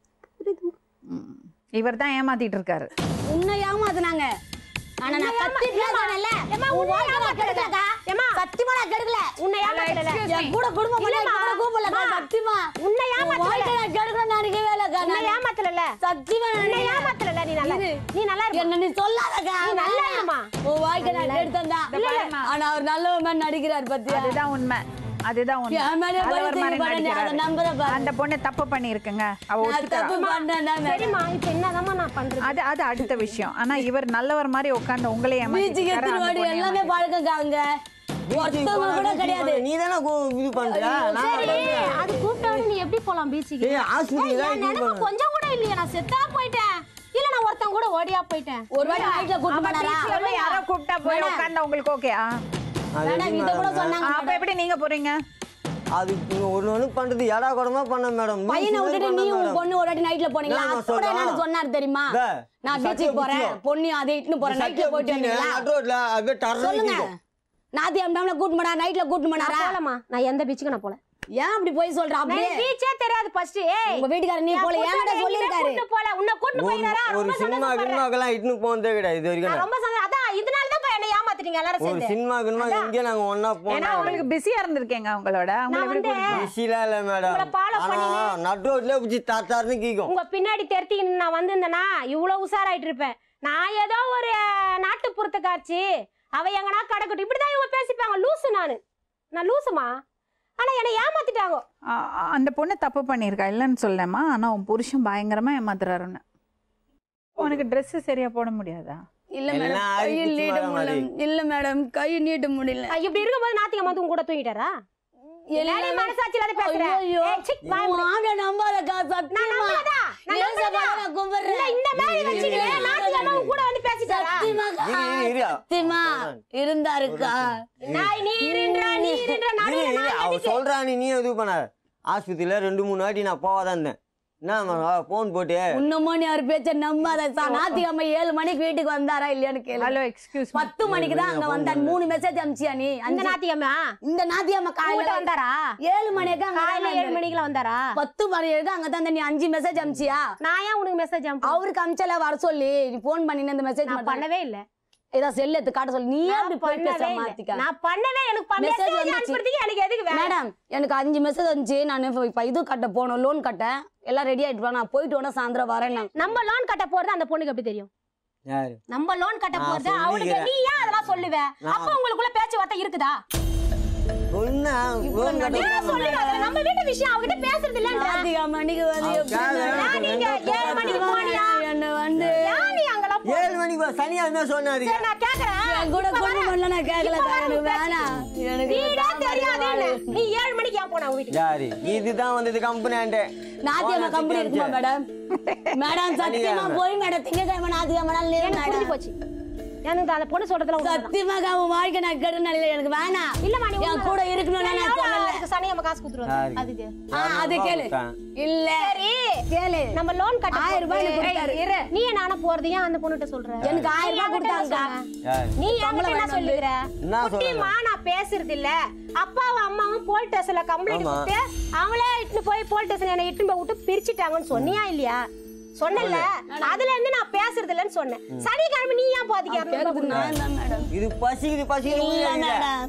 இவர் தான் ஏமாத்திட்டு இருக்காரு உன்னை ஏமாத்துனாங்க ஆனா நான் கத்தி பேசுறேன்ல உன் வாழ்க்கை நான் கெடுக்கலக்கா சத்தியமா நான் கெடுக்கல உன்னை ஏமாத்தல என் கூட குடும்பம் பண்ணி என் கூட கூப்பிடலக்கா சத்தியமா உன்னை உன் ஏமாத்தல வாழ்க்கை நான் கெடுக்கல நினைக்கவே இல்லக்கா உன்னை நான் ஏமாத்தல சத்தியமா நான் உன்னை நினைக்கல. ஏமாத்தல நீ நல்லா இரு. நீ நல்லா இருப்ப என்ன நீ சொல்லாதக்கா நீ நல்லா இருமா. உன் வாழ்க்கை நான் கெடுத்தேன் இல்ல, இல்ல. ஆனா அவர் நல்ல மாதிரி நடிக்கிறார் பத்தியா அதுதான் உண்மை அதுதான் உண்மை என் மேலே நல்லவர் பழி மாதிரி தூக்கி போடுறேன், அதை நடிக்கிறாரு. நம்புற பாரு. அந்த பொண்ணு தப்பு பண்ணிருக்குங்க அவ நான் ஒத்துக்கிறா தப்பு பண்ணேன்னா மேடம். சரிம்மா இப்ப என்னதாம்மா நான் பண்றது அது அது அடுத்த விஷயம் ஆனா இவர் நல்லவர் மாதிரி உட்கார்ந்து உங்களே பீச்சுக்கு ஏமாத்திட்டு எத்தனை வாட்டி எல்லாமே பழக்கக்காங்க ஒருத்தவங்க கூட கிடையாது நீ தானே இது பண்றியா நான் அது கூப்பிட்டவன நீ எப்படி போலாம் பீச்சுக்கு ஏய் ஆஸ்பத்திரி தான் என் இது நினைப்பு கொஞ்சம் கூட இல்லையா நான் செத்தா போயிட்டேன் இல்ல நான் ஒருத்தன் கூட ஓடியா போயிட்டேன் ஒரு வாட்டி நைட்ல கூட்டு போனாரா யாரோ கூப்பிட்டா போய் மேடம். உட்கார்ந்தா உங்களுக்கு ஓகேயா அது மேடம் எப்படி இத கூட மேடம்? சொன்னாங்க அப்ப எப்படி நீங்க போறீங்க அது நீங்க ஒண்ணு ஒண்ணு பண்றது எடா கூடமா பண்ண மேடம் நீ பையனை சும்மா விட்டுட்டு பண்ண நீ உன் மேடம். பொண்ணு ஒரு வாட்டி நைட்ல போனீங்களா நான் அது கூட சொல்றேன். என்னன்னு சொன்னாரு தெரியுமா பே, நான் சத்திய பீச்சுக்கு போறேன் புத்தியோ. பொண்ணையும் அதை இட்டுன்னு போறேன் நைட்ல சத்திய போயிட்டு புத்தின்னு வந்தீங்களா நடுரோட்ல அப்படியே டர்ன்னு சொல்லுங்க நிக்கும். நாத்தியம் டாம்ல கூட்டு போனா நைட்ல கூட்டு போனாரா போலமா நான் எந்த பீச்சுக்கு நான் போல ஏன் அப்படி போய் சொல்ற அப்படியே பீச்சே தெரியாது ஃபர்ஸ்ட் ஏய் உங்க வீட்டுக்காரர் நீ போல என்கிட்ட சொல்லிருக்காரு கூட்டு போல உன்னை கூட்டு ஒரு- போயினாரா ஒரு ரொம்ப சினிமா சந்தோஷப்படுறேன் கினிமாக்கெல்லாம் இட்டுன்னு போனதே கிடையாது இது வரைக்கும் நான் நான். ரொம்ப சந்தோஷம் அதான் இதனால தான் என்ன ஏமாத்திட்டீங்க எல்லாரும் ஒரு சேர்ந்து சினிமா கினிமா எங்கே நாங்க ஒண்ணா ஏன்னா போனோம் உங்களுக்கு பிஸியா இருந்திருக்கீங்க அவங்களோட அவங்கள நான் எப்படி வந்து பிஸிலாம் இல்ல மேடம் உங்களை follow ஆனா நடுரோட்ல பிடிச்சி தாத்தாருன்னு கீக்கும் உங்க பின்னாடி தெரித்திக்கின்னு நான் வந்திருந்தேனா இவ்வளவு உஷாராயிட்டு இருப்பேன் நான் ஏதோ ஒரு நாட்டுப்புறத்து காட்சி அவ எங்கனா கடக்கட்டும் இப்படிதான் இவங்க பேசிப்பாங்க லூசு நானு நான் லூசுமா ஆனா என்னை ஏமாத்திட்டாங்க ஆ- ஆ- அந்த பொண்ணு தப்பு பண்ணியிருக்கா இல்லைன்னு சொல்லமா ஆனா உன் புருஷன் பயங்கரமா ஏமாத்துறாருன்னு உனக்கு Dress சரியா போட முடியாதா இல்ல எல்லாம் மேடம் ஆறி கை குச்சி நீட்ட வர முடியல மாதிரி. இல்ல மேடம் கை நீட்ட முடியல அஹ் இப்படி இருக்கும்போது நாத்திகமா வந்து உங்க கூட தூங்கிட்டாரா எல்லாமே மனசாட்சி இல்லாத பேசுறேன் ஐயோ ஏய், சிக், வாய் மூடு. நம்பாதக்கா நான் சத்தியமா நம்புறதா? நான் ஏசப்பா, நம்புறதா? நான் கும்பிடுறேன். இல்ல, இந்த மாதிரி வச்சுக்கிட்டு நான் சத்தியமா இருந்தாருக்கா நான் நீ இருன்றா நீ இருன்றா இரு, நடுவுல இரு, நான் அவ எதுக்கு? சொல்றான்னு நீ இது பண்ணாத ஆஸ்பத்திரியில ரெண்டு மூணு வாட்டி நான் போவாதான் இருந்தேன் என்ன போன் போட்டு இன்னமும் நீ அவர் பேச்ச நம்பாத சா- ஞாயிற்றுக்கிழமை ஏழு மணிக்கு வீட்டுக்கு வந்தாரா இல்லையான்னு கேளு ஹலோ எக்ஸ்கியூஸ் பத்து மணிக்கு தான் அங்க வந்தான் மூணு மெசேஜ் அமிச்சியா நீ இந்த அஞ்சு நாத்தியம்மா இந்த நாத்தியம்மா உங்ககிட்ட காலையில வந்தாரா ஏழு மணிக்கு அங்க காலையில தான் ஏழு மணிக்குல வந்தாரா பத்து மணிக்கு அங்க தான் நீ அஞ்சு மெசேஜ் அமிச்சியா நான் ஏன் உனக்கு மெசேஜ் அனுப்பு அவருக்கு அமிச்சல வர சொல்லி நீ போன் பண்ணி இந்த மெசேஜ் நான் பண்ணவே இல்ல ஏதா செல் எடுத்து காட்ட சொல்லி நீ ஏன் அப்படி போய் பேச பண்ணவே இல்ல. மாத்திக்க நான் பண்ணவே எனக்கு Message மெசேஜ் வந்துச்சு. அனுப்புறதுக்கு எனக்கு எதுக்கு வேலை மேடம் எனக்கு அஞ்சு மெசேஜ் வந்துச்சு நான் இப்ப இப்ப இது கட்ட போனோம் லோன் கட்ட எல்லாம் ரெடி ஆயிட்டு வா, நான் போயிட்டு உடனே சாயந்தரம் வரேன் நம்ம லோன் கட்ட போறது அந்த பொண்ணுக்கு எப்படி தெரியும் யாரு நம்ம லோன் கட்ட நான் போறது அவளுக்கு சொல்லிக்கிறேன். நீ ஏன் அதெல்லாம் சொல்லுவ அப்ப உங்களுக்குள்ள பேச்சுவார்த்தை இருக்குதா சொன்ன loan கட்ட ஏன் சொல்லுங்க அதுல நம்ம வீட்டு விஷயம் அவகிட்ட பேசுறது இல்லன்ற மணிக்கு வந்து அவ எப்படி கேளு. மேடம்? நான் நீங்க ஏழு மணிக்கு போனியா என்ன வந்து ஏன் நீ அங்கெல்லாம் போ ஏழு மணிக்கு வா, சனியா என்ன சொன்னாரு சரி, நான் கேக்குறேன் என் கூட இப்ப கொண்டு வரேன். பண்ணல நான் கேட்கல இப்ப வரேன் எனக்கு உன் வேணாம் எனக்கு வீடே சாம்பார் தெரியாது வாழை. நீ ஏழு மணிக்கு ஏன் போன உன் வீட்டுக்கு யாரு இதுதான் வந்தது கம்பெனி ஆண்டே நாத்தியம்மா கம்பெனி இருக்குமா மேடம் மேடம் சத்தியமா போய் மேடம் திங்கக்கிழமை நாத்தியம்மா நாள் leave எனக்கு புரிஞ்சு மேடம் போச்சு எனக்கு அந்த பொண்ணு சொல்றதுல உண்மைதான். சத்தியமா அவன் வாழ்க்கை நான் கெடுன நிலையில எனக்கு வேணாம் இல்லம்மா நீ என் கூட இருக்கணும்னு நான் சொல்லல அதுக்கு சனியம்மா காசு கொடுத்துருவாங்க யாருக்கு? அதுக்கு ஆ, அது கேளு இல்ல சரி கேளு நம்ம லோன் கட்ட ஆயிரம் ரூபாய் போறது- எனக்கு கொடுத்தாரு. ஏய், இரு. நீ நானும் போறது ஏன் அந்த பொண்ணுகிட்ட சொல்ற எனக்கு ஆயிரம் ரூபாய் நீ என்கிட்ட கொடுத்தாங்க. என்ன சொன்ன? யாரு நீ என்கிட்ட என்ன வேணும் சொல்லுகிற என்ன குட்டிமா நான் பேசுறது இல்ல அப்பாவும் அம்மாவும் போலீஸ் ஸ்டேஷன்ல கம்ப்ளைண்ட் ஆமா. கொடுத்து அவங்களே இட்டுன்னு போய் போலீஸ் ஸ்டேஷன் என்ன இட்டுன்னு போய் விட்டு பிரிச்சுட்டாங்கன்னு சொன்னியா இல்லையா சொன்னல அதுல இருந்து நான் பேசுறது இல்லன்னு சொன்னேன் சனிக்கிழமை நீ ஏன் பாதிக்க கேக்குறது நான் தான் மேடம் இது பசிக்குது பசிக்குது இல்ல உயிர் மேடம்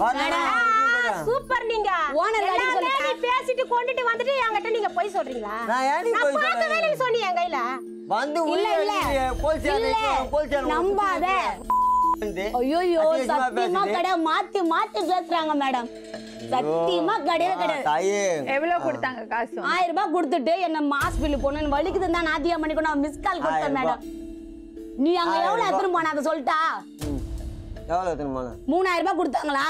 வரல. சூப்பர் நீங்க Owner அடிக்க எல்லாமே சொல்லிட்டா. நீ பேசிட்டு கொண்டுட்டு வந்துட்டு என்கிட்ட நீங்க போய் சொல்றீங்களா நான் ஏன்டி நான் போய் பார்க்கவே சொல்றேன்? இல்லைன்னு சொன்னீங்க என் கையில வந்து இல்ல உயிர் இல்ல அடிக்குது. போலீஸ் இல்ல ஸ்டேஷன் போலீஸ் ஸ்டேஷன் நம்பாத வந்து ஐயோ அசிங்கமா சத்தியமா பேசுது. கிடையாது மாத்தி மாத்தி பேசுறாங்க மேடம் சத்தியமா கிடையவே ஆ, கிடையாது தாயே எவ்வளவு கொடுத்தாங்க காசு ஆயிரம் ரூபாய் கொடுத்துட்டு என்ன ஹாஸ்பிட்டல் போனேன் வலிக்குது தான் நாத்தியா மணிக்கு நான் மிஸ் கால் கொடுத்தேன் ஆயிரம் மேடம் நீ அங்க ஆயிரம் எவ்வளவு ரூபாய். எடுத்துன்னு போன அதை சொல்லிட்டா ம். எவ்வளோ திரும்ப மூணாயிரம் ரூபாய் கொடுத்தாங்களா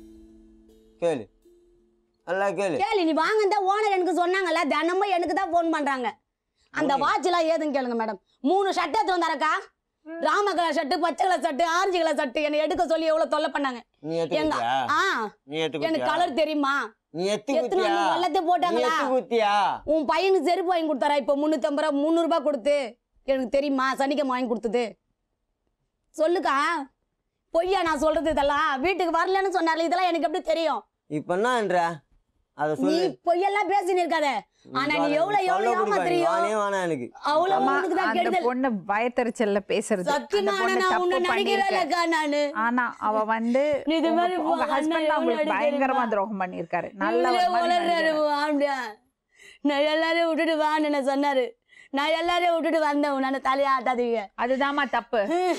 கேளு நல்லா கேளு கேளு நீ வாங்க ஓனர் எனக்கு சொன்னாங்கல்ல தினமும் எனக்கு தான் ஃபோன் பண்றாங்க அந்த வாட்ச் எல்லாம் ஏதுன்னு கேளுங்க மேடம் மூணு ஷர்ட் எடுத்து வந்தாரக்கா ராம கலர் ஷர்ட் பச்சை கலர் ஷர்ட் ஆரஞ்சு கலர் ஷர்ட் என்னை எடுக்க சொல்லி எவ்வளவு தொல்லை பண்ணாங்க நீ எங்க எத்துக்குத்தியா ஆ நீ எனக்கு எத்துக்குத்தியா கலர் தெரியுமா நீ எத்தனை எத்துக்குத்தியா வந்து வெள்ளத்தை நீ போட்டாங்களா எத்துக்குத்தியா உன் பையனுக்கு செருப்பு வாங்கி கொடுத்தாரா இப்போ முந்நூற்றம்பது ரூபா முந்நூறுபா கொடுத்து எனக்கு தெரியுமா சனிக்கிழமை வாங்கி கொடுத்தது சொல்லுக்கா பொய்யா நான் சொல்றது இதெல்லாம் வீட்டுக்கு வரலன்னு சொன்னார்ல இதெல்லாம் எனக்கு எப்படி தெரியும் இப்ப என்னன்ற அத நீ சொல்லு பொய்யெல்லாம் பேசின்னு இருக்காத ஆனா நீ எவ்வளவு எவ்வளவு ஏமாத்துறியோ வானே வேணாம் எனக்கு அவ்வளவு அம்மா, உனக்கு தான் அந்த கெடுதல் பொண்ணு பயத்தறிச்சல்ல பேசுறது சத்தியமா அந்த ஆனா பொண்ணு நான் உன்னை தப்பு நினைக்கிறேன் பண்ணிருக்கு இல்லக்கா நானு ஆனா அவ வந்து நீ இது உங்க- மாதிரி உங்க போ- ஹஸ்பண்ட் அண்ணன் உங்களுக்கு எவ்வளவு பயங்கரமா தெரியுமா? துரோகம் பண்ணிருக்காரு நல்ல இவரே ஒரு மாதிரி உளறாரு நடிகர். ஆம்படியா நான் எல்லாரையும் விட்டுட்டு வான்னு என்ன சொன்னாரு நான் எல்லாரையும் விட்டுட்டு வந்தேன் நான் தலையை ஆட்டாதீங்க அதுதாம்மா தப்பு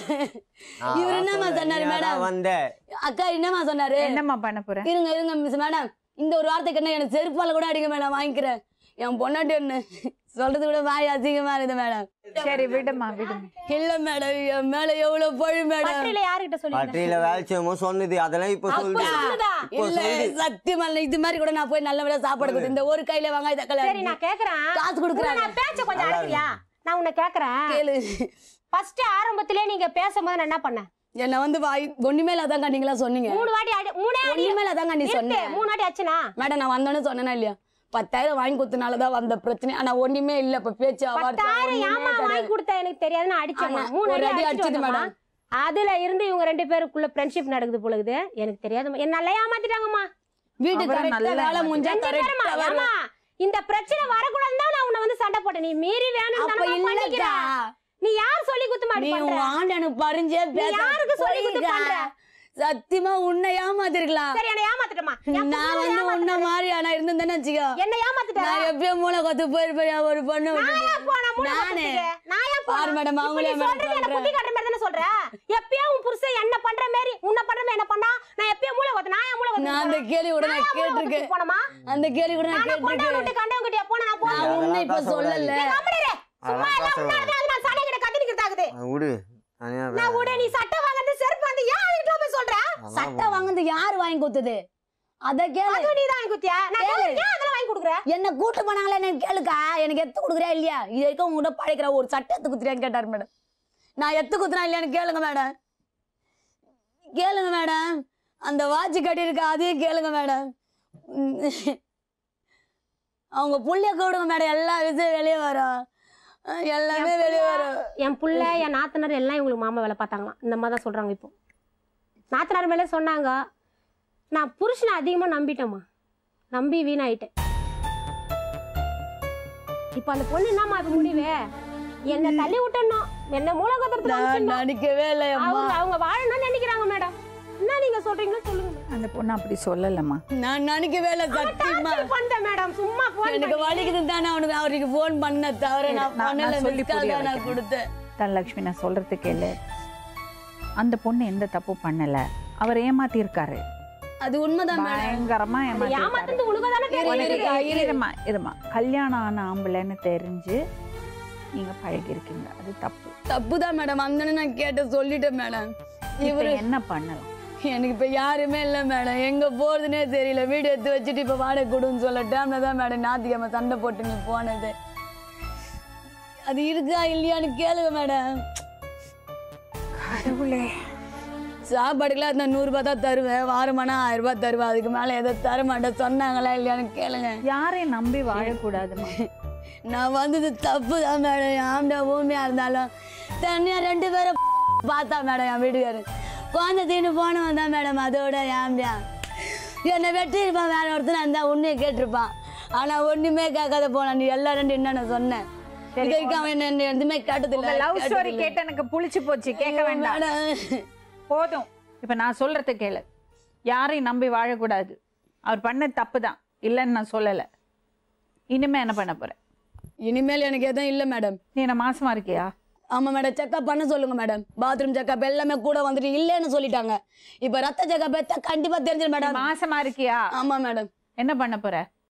இவர் என்னம்மா சொன்னாரு மேடம் வந்த அக்கா என்னம்மா சொன்னாரு என்னம்மா பண்ண போற இருங்க இருங்க மிஸ் மேடம் இந்த ஒரு வார்த்தைக்கு என்ன எனக்கு செருப்பால கூட அடிக்க மேடம் வாங்கிக்கிறேன் என் பொண்ணாட்டி ஒண்ணு சொல்றது கூட வாய் அசிங்கமா இருக்குது மேடம் சரி விடுமா விடுமா இல்ல மேடம் என் மேல எவ்வளவு பழி மேடம் பற்றில யாருகிட்ட சொல்லி பற்றியில வேலை செய்யும்போது சொன்னது அதெல்லாம் இப்ப சொல்லுது சொல்லுதா இப்போ இல்ல சொல்லுது சத்தியமா இல்ல இது மாதிரி கூட நான் போய் நல்லபடியா சாப்பாடு கொடுத்து இந்த ஒரு கையில வெங்காய சரி தக்காளி நான் கேக்குறேன் காசு கொடுக்குறாங்க. உன்னை நான் பேச்ச கொஞ்சம் அடக்குறியா நான் உன்னை கேக்குறேன் கேளு ஃபர்ஸ்ட் ஆரம்பத்திலே நீங்க பேசும்போது நான் என்ன பண்ணேன் என்ன வந்து வாய் ஒண்ணுமே இல்லாதாங்க நீங்களா சொன்னீங்க மூணு வாட்டி அடி மூணே அடி ஒண்ணுமே இல்லாதாங்க நீ இருக்கு, சொன்ன மூணு வாட்டி ஆச்சுனா மேடம் நான் வந்தோடனே சொன்னேனா இல்லையா பத்தாயிரம் வாங்கி கொடுத்தனாலதான் வந்த பிரச்சனை ஆனா ஒண்ணுமே இல்ல இப்ப பேச்சு வார்த்தை பத்தாயிரம் ஒண்ணுமே ஏமா கிடையாது. வாங்கி கொடுத்தா எனக்கு தெரியாது நான் அடிச்சேன் ஆமா, மூணு ஒரு அடி அடி அடிச்சிட்டு அடிச்சது வந்தேம்மா. மேடம். அதுல இருந்து இவங்க ரெண்டு பேருக்குள்ள ஃப்ரெண்ட்ஷிப் நடக்குது பொழுது எனக்கு தெரியாதும்மா என்ன நல்லா ஏமாத்திட்டாங்கம்மா வீட்டுக்கு அவரை கரெக்டா நல்லா வேலை முடிஞ்சா ரெண்டு பேருமா கரெக்டா ஏமா இந்த பிரச்சனை வரக்கூடாதுன்னு தான் நான் உன்னை வந்து சண்டை போட்டேன் நீ மீறி வேணும் அப்ப இல்லக்கா நீ யார் சொல்லி குத்து மாடி நீ பண்ற உன் ஆண்டனுக்கு பறிஞ்சே பேச யாருக்கு சொல்லி கொடுத்து போய்க்கா. பண்ற? சத்தியமா உன்னை ஏமாத்திருக்கலாம் சரி என்ன ஏமாத்திட்டமா என் நான் புருஷனை வந்து ஏமாத்திட்ட. உன்ன மாதிரி ஆனா இருந்தேன்னு வச்சுக்கோ என்ன ஏமாத்திட்ட நான் எப்பயும் மூளை கொத்து போயிருப்பேன் ஒரு பொண்ணு நான் விட்டுட்டு. ஏன் போனேன் மூணு நானு. வருஷத்துக்கு? நான் ஏன் பாரு போனேன்? மேடம், இப்ப அவங்களே நீ மேடம் சொல்றது என்ன சொல்றேன். புத்தி காட்டுற மாதிரி தானே சொல்ற? எப்பயும் உன் புருஷன் என்ன பண்ற மாதிரி, உன்னை பண்ற மாதிரி என்ன பண்ணா? நான் எப்பயும் மூளை கொத்து, நான் ஏன் மூளை கொத்து நான் அந்த போனேன்? கேள்வி கூட நான் நான் ஏன் மூளை கேட்டிருக்கேன் கொத்துக்கு போனேமா? அந்த கேள்வி கூட நான் நானும் கொண்டாந்து கேட்டிருக்கேன் விட்டு கண்டவங்கிட்டயா போனேன், நான் போனேன். நான் உன்னை இப்ப சொல்லல நீ கம்முனு இரு. சும்மா அதெல்லாம் எல்லாம் பேச முன்னாடி அது நான் சண்டைகிட்ட கத்தி நிக்கிறதாகுது. அது விடு தனியா நான் விடு, நீ சட்டை வாங்குறது, செருப்பு வாங்குறது, ஏன் அதுகிட்ட போய் சொல்ற? சட்டை வாங்குறது யாரு வாங்கி கொடுத்தது அத கேளு அதுவும் நீதான் வாங்கி குத்தியா? நான் கேளு. ஏன் அதெல்லாம் வாங்கி கொடுக்குற? என்ன கூட்டு போனாங்களே எனக்கு கேளுக்கா எனக்கு எத்து கொடுக்குறியா இல்லையா இது வரைக்கும் உங்ககிட்ட பழைக்கிற ஒரு சட்டை எத்து குத்துறியான்னு கேட்டாரு மேடம் நான் எத்து குத்துறேன் இல்லையான்னு கேளுங்க மேடம் கேளுங்க மேடம் அந்த வாட்ச் கட்டியிருக்க அதையும் கேளுங்க மேடம் அவங்க புள்ளைய கூடுங்க மேடம் எல்லா விஷயம் வெளியே வரும் அஹ் எல்லாமே வெளியே வரும் என் புள்ள என் நாத்தனார் எல்லாம் இவங்களுக்கு மாமா வேலை பார்த்தாங்களாம் இந்த மாதிரி தான் சொல்றாங்க இப்போ நாத்தனார் மேலே சொன்னாங்க நான் புருஷனை அதிகமாக நம்பிட்டேம்மா நம்பி வீணாயிட்டேன் இப்போ அந்த பொண்ணு என்னம்மா அது முடிவே என்னை தள்ளி விட்டணும் என்ன நான் மூலகத்திரத்தில் நினைக்கவே இல்லை அம்மா அவங்க அவங்க வாழணும்னு நினைக்கிறாங்க மேடம் என்ன நீங்க சொல்றீங்களோ சொல்லுங்க அந்த பொண்ணு அப்படி சொல்லலம்மா நான் நினைக்கவே இல்லை சத்தியமா பண்ணேன் மேடம் சும்மா போன் எனக்கு வலிக்குது தானே அவனுக்கு அவருக்கு ஃபோன் பண்ண தவிர நான் நான் பண்ணல சொல்லி மிஸ் கால் புரிய தான் நான் வைக்கிறேன். கொடுத்தேன் தனலட்சுமி நான் சொல்றது கேளு அந்த பொண்ணு எந்த தப்பு பண்ணல அவர் ஏமாத்திருக்காரு அது உண்மைதான் மேடம் பயங்கரமா ஏமாத்திருக்காரு ஏமாத்துறது உனக்கு தானே தெரியும் உனக்கு இருக்கா, இரு. இருமா இருமா கல்யாணம் ஆன ஆம்பளைன்னு தெரிஞ்சு நீங்க பழகி இருக்கீங்க அது தப்பு தப்பு தான் மேடம் அந்த நான் கேட்டு சொல்லிட்டேன் மேடம் இப்ப இவரு என்ன பண்ணலாம் எனக்கு இப்ப யாருமே இல்லை மேடம் எங்க போறதுனே தெரியல வீடு எடுத்து வச்சுட்டு இப்ப வாடகை கொடுன்னு சொல்ல டைம்ல தான் மேடம் ஞாத்திக்கிழமை சண்டை போட்டு நீ போனது அது இருக்கா இல்லையான்னு கேளுங்க மேடம் கடவுளே சாப்பாடுக்கெல்லாம் அந்த நூறுரூபா தான் தருவேன் வாரமானா ஆயிரம் ரூபாய் தருவேன் அதுக்கு மேலே எதோ தர மாட்டேன் சொன்னாங்களா இல்லையான்னு கேளுங்க யாரையும் நம்பி வாழக்கூடாதுமா நான் வந்தது தப்பு தான் மேடம் ஆம்டா பூமியா இருந்தாலும் தனியா ரெண்டு பேரும் பார்த்தா மேடம் என் வீட்டுக்காரு குழந்தை தீனு போனவன் தான் மேடம் அதோட ஏம்டா என்னை வெட்டியிருப்பான் வேற ஒருத்தன் இருந்தா உன்னையே கேட்டிருப்பான் ஆனா ஒண்ணுமே கேட்காத போனான் நீ எல்லா ரெண்டு என்ன நான் சொன்னேன் இது வரைக்கும் அவன் என்ன என்ன எதுவுமே கேட்டதில்லை லவ் ஸ்டோரி கேட்டு எனக்கு புளிச்சு போச்சு கேட்க வேண்டாம் மேடம் போதும் இப்ப நான் சொல்றது கேளு யாரையும் நம்பி வாழக்கூடாது அவர் பண்ண தப்பு தான் இல்லைன்னு நான் சொல்லல இனிமே என்ன பண்ண போற இனிமேல் எனக்கு எதுவும் இல்லை மேடம் நீ என்ன மாசமா இருக்கியா ஆமா மேடம் செக்அப் பண்ண சொல்லுங்க மேடம் பாத்ரூம் செக்அப் எல்லாமே கூட வந்துட்டு இல்லைன்னு சொல்லிட்டாங்க இப்ப ரத்த செக்அப் எடுத்தா கண்டிப்பா தெரிஞ்சிடும் மேடம் மாசமா இருக்கியா ஆமா மேடம் என்ன பண்ண போற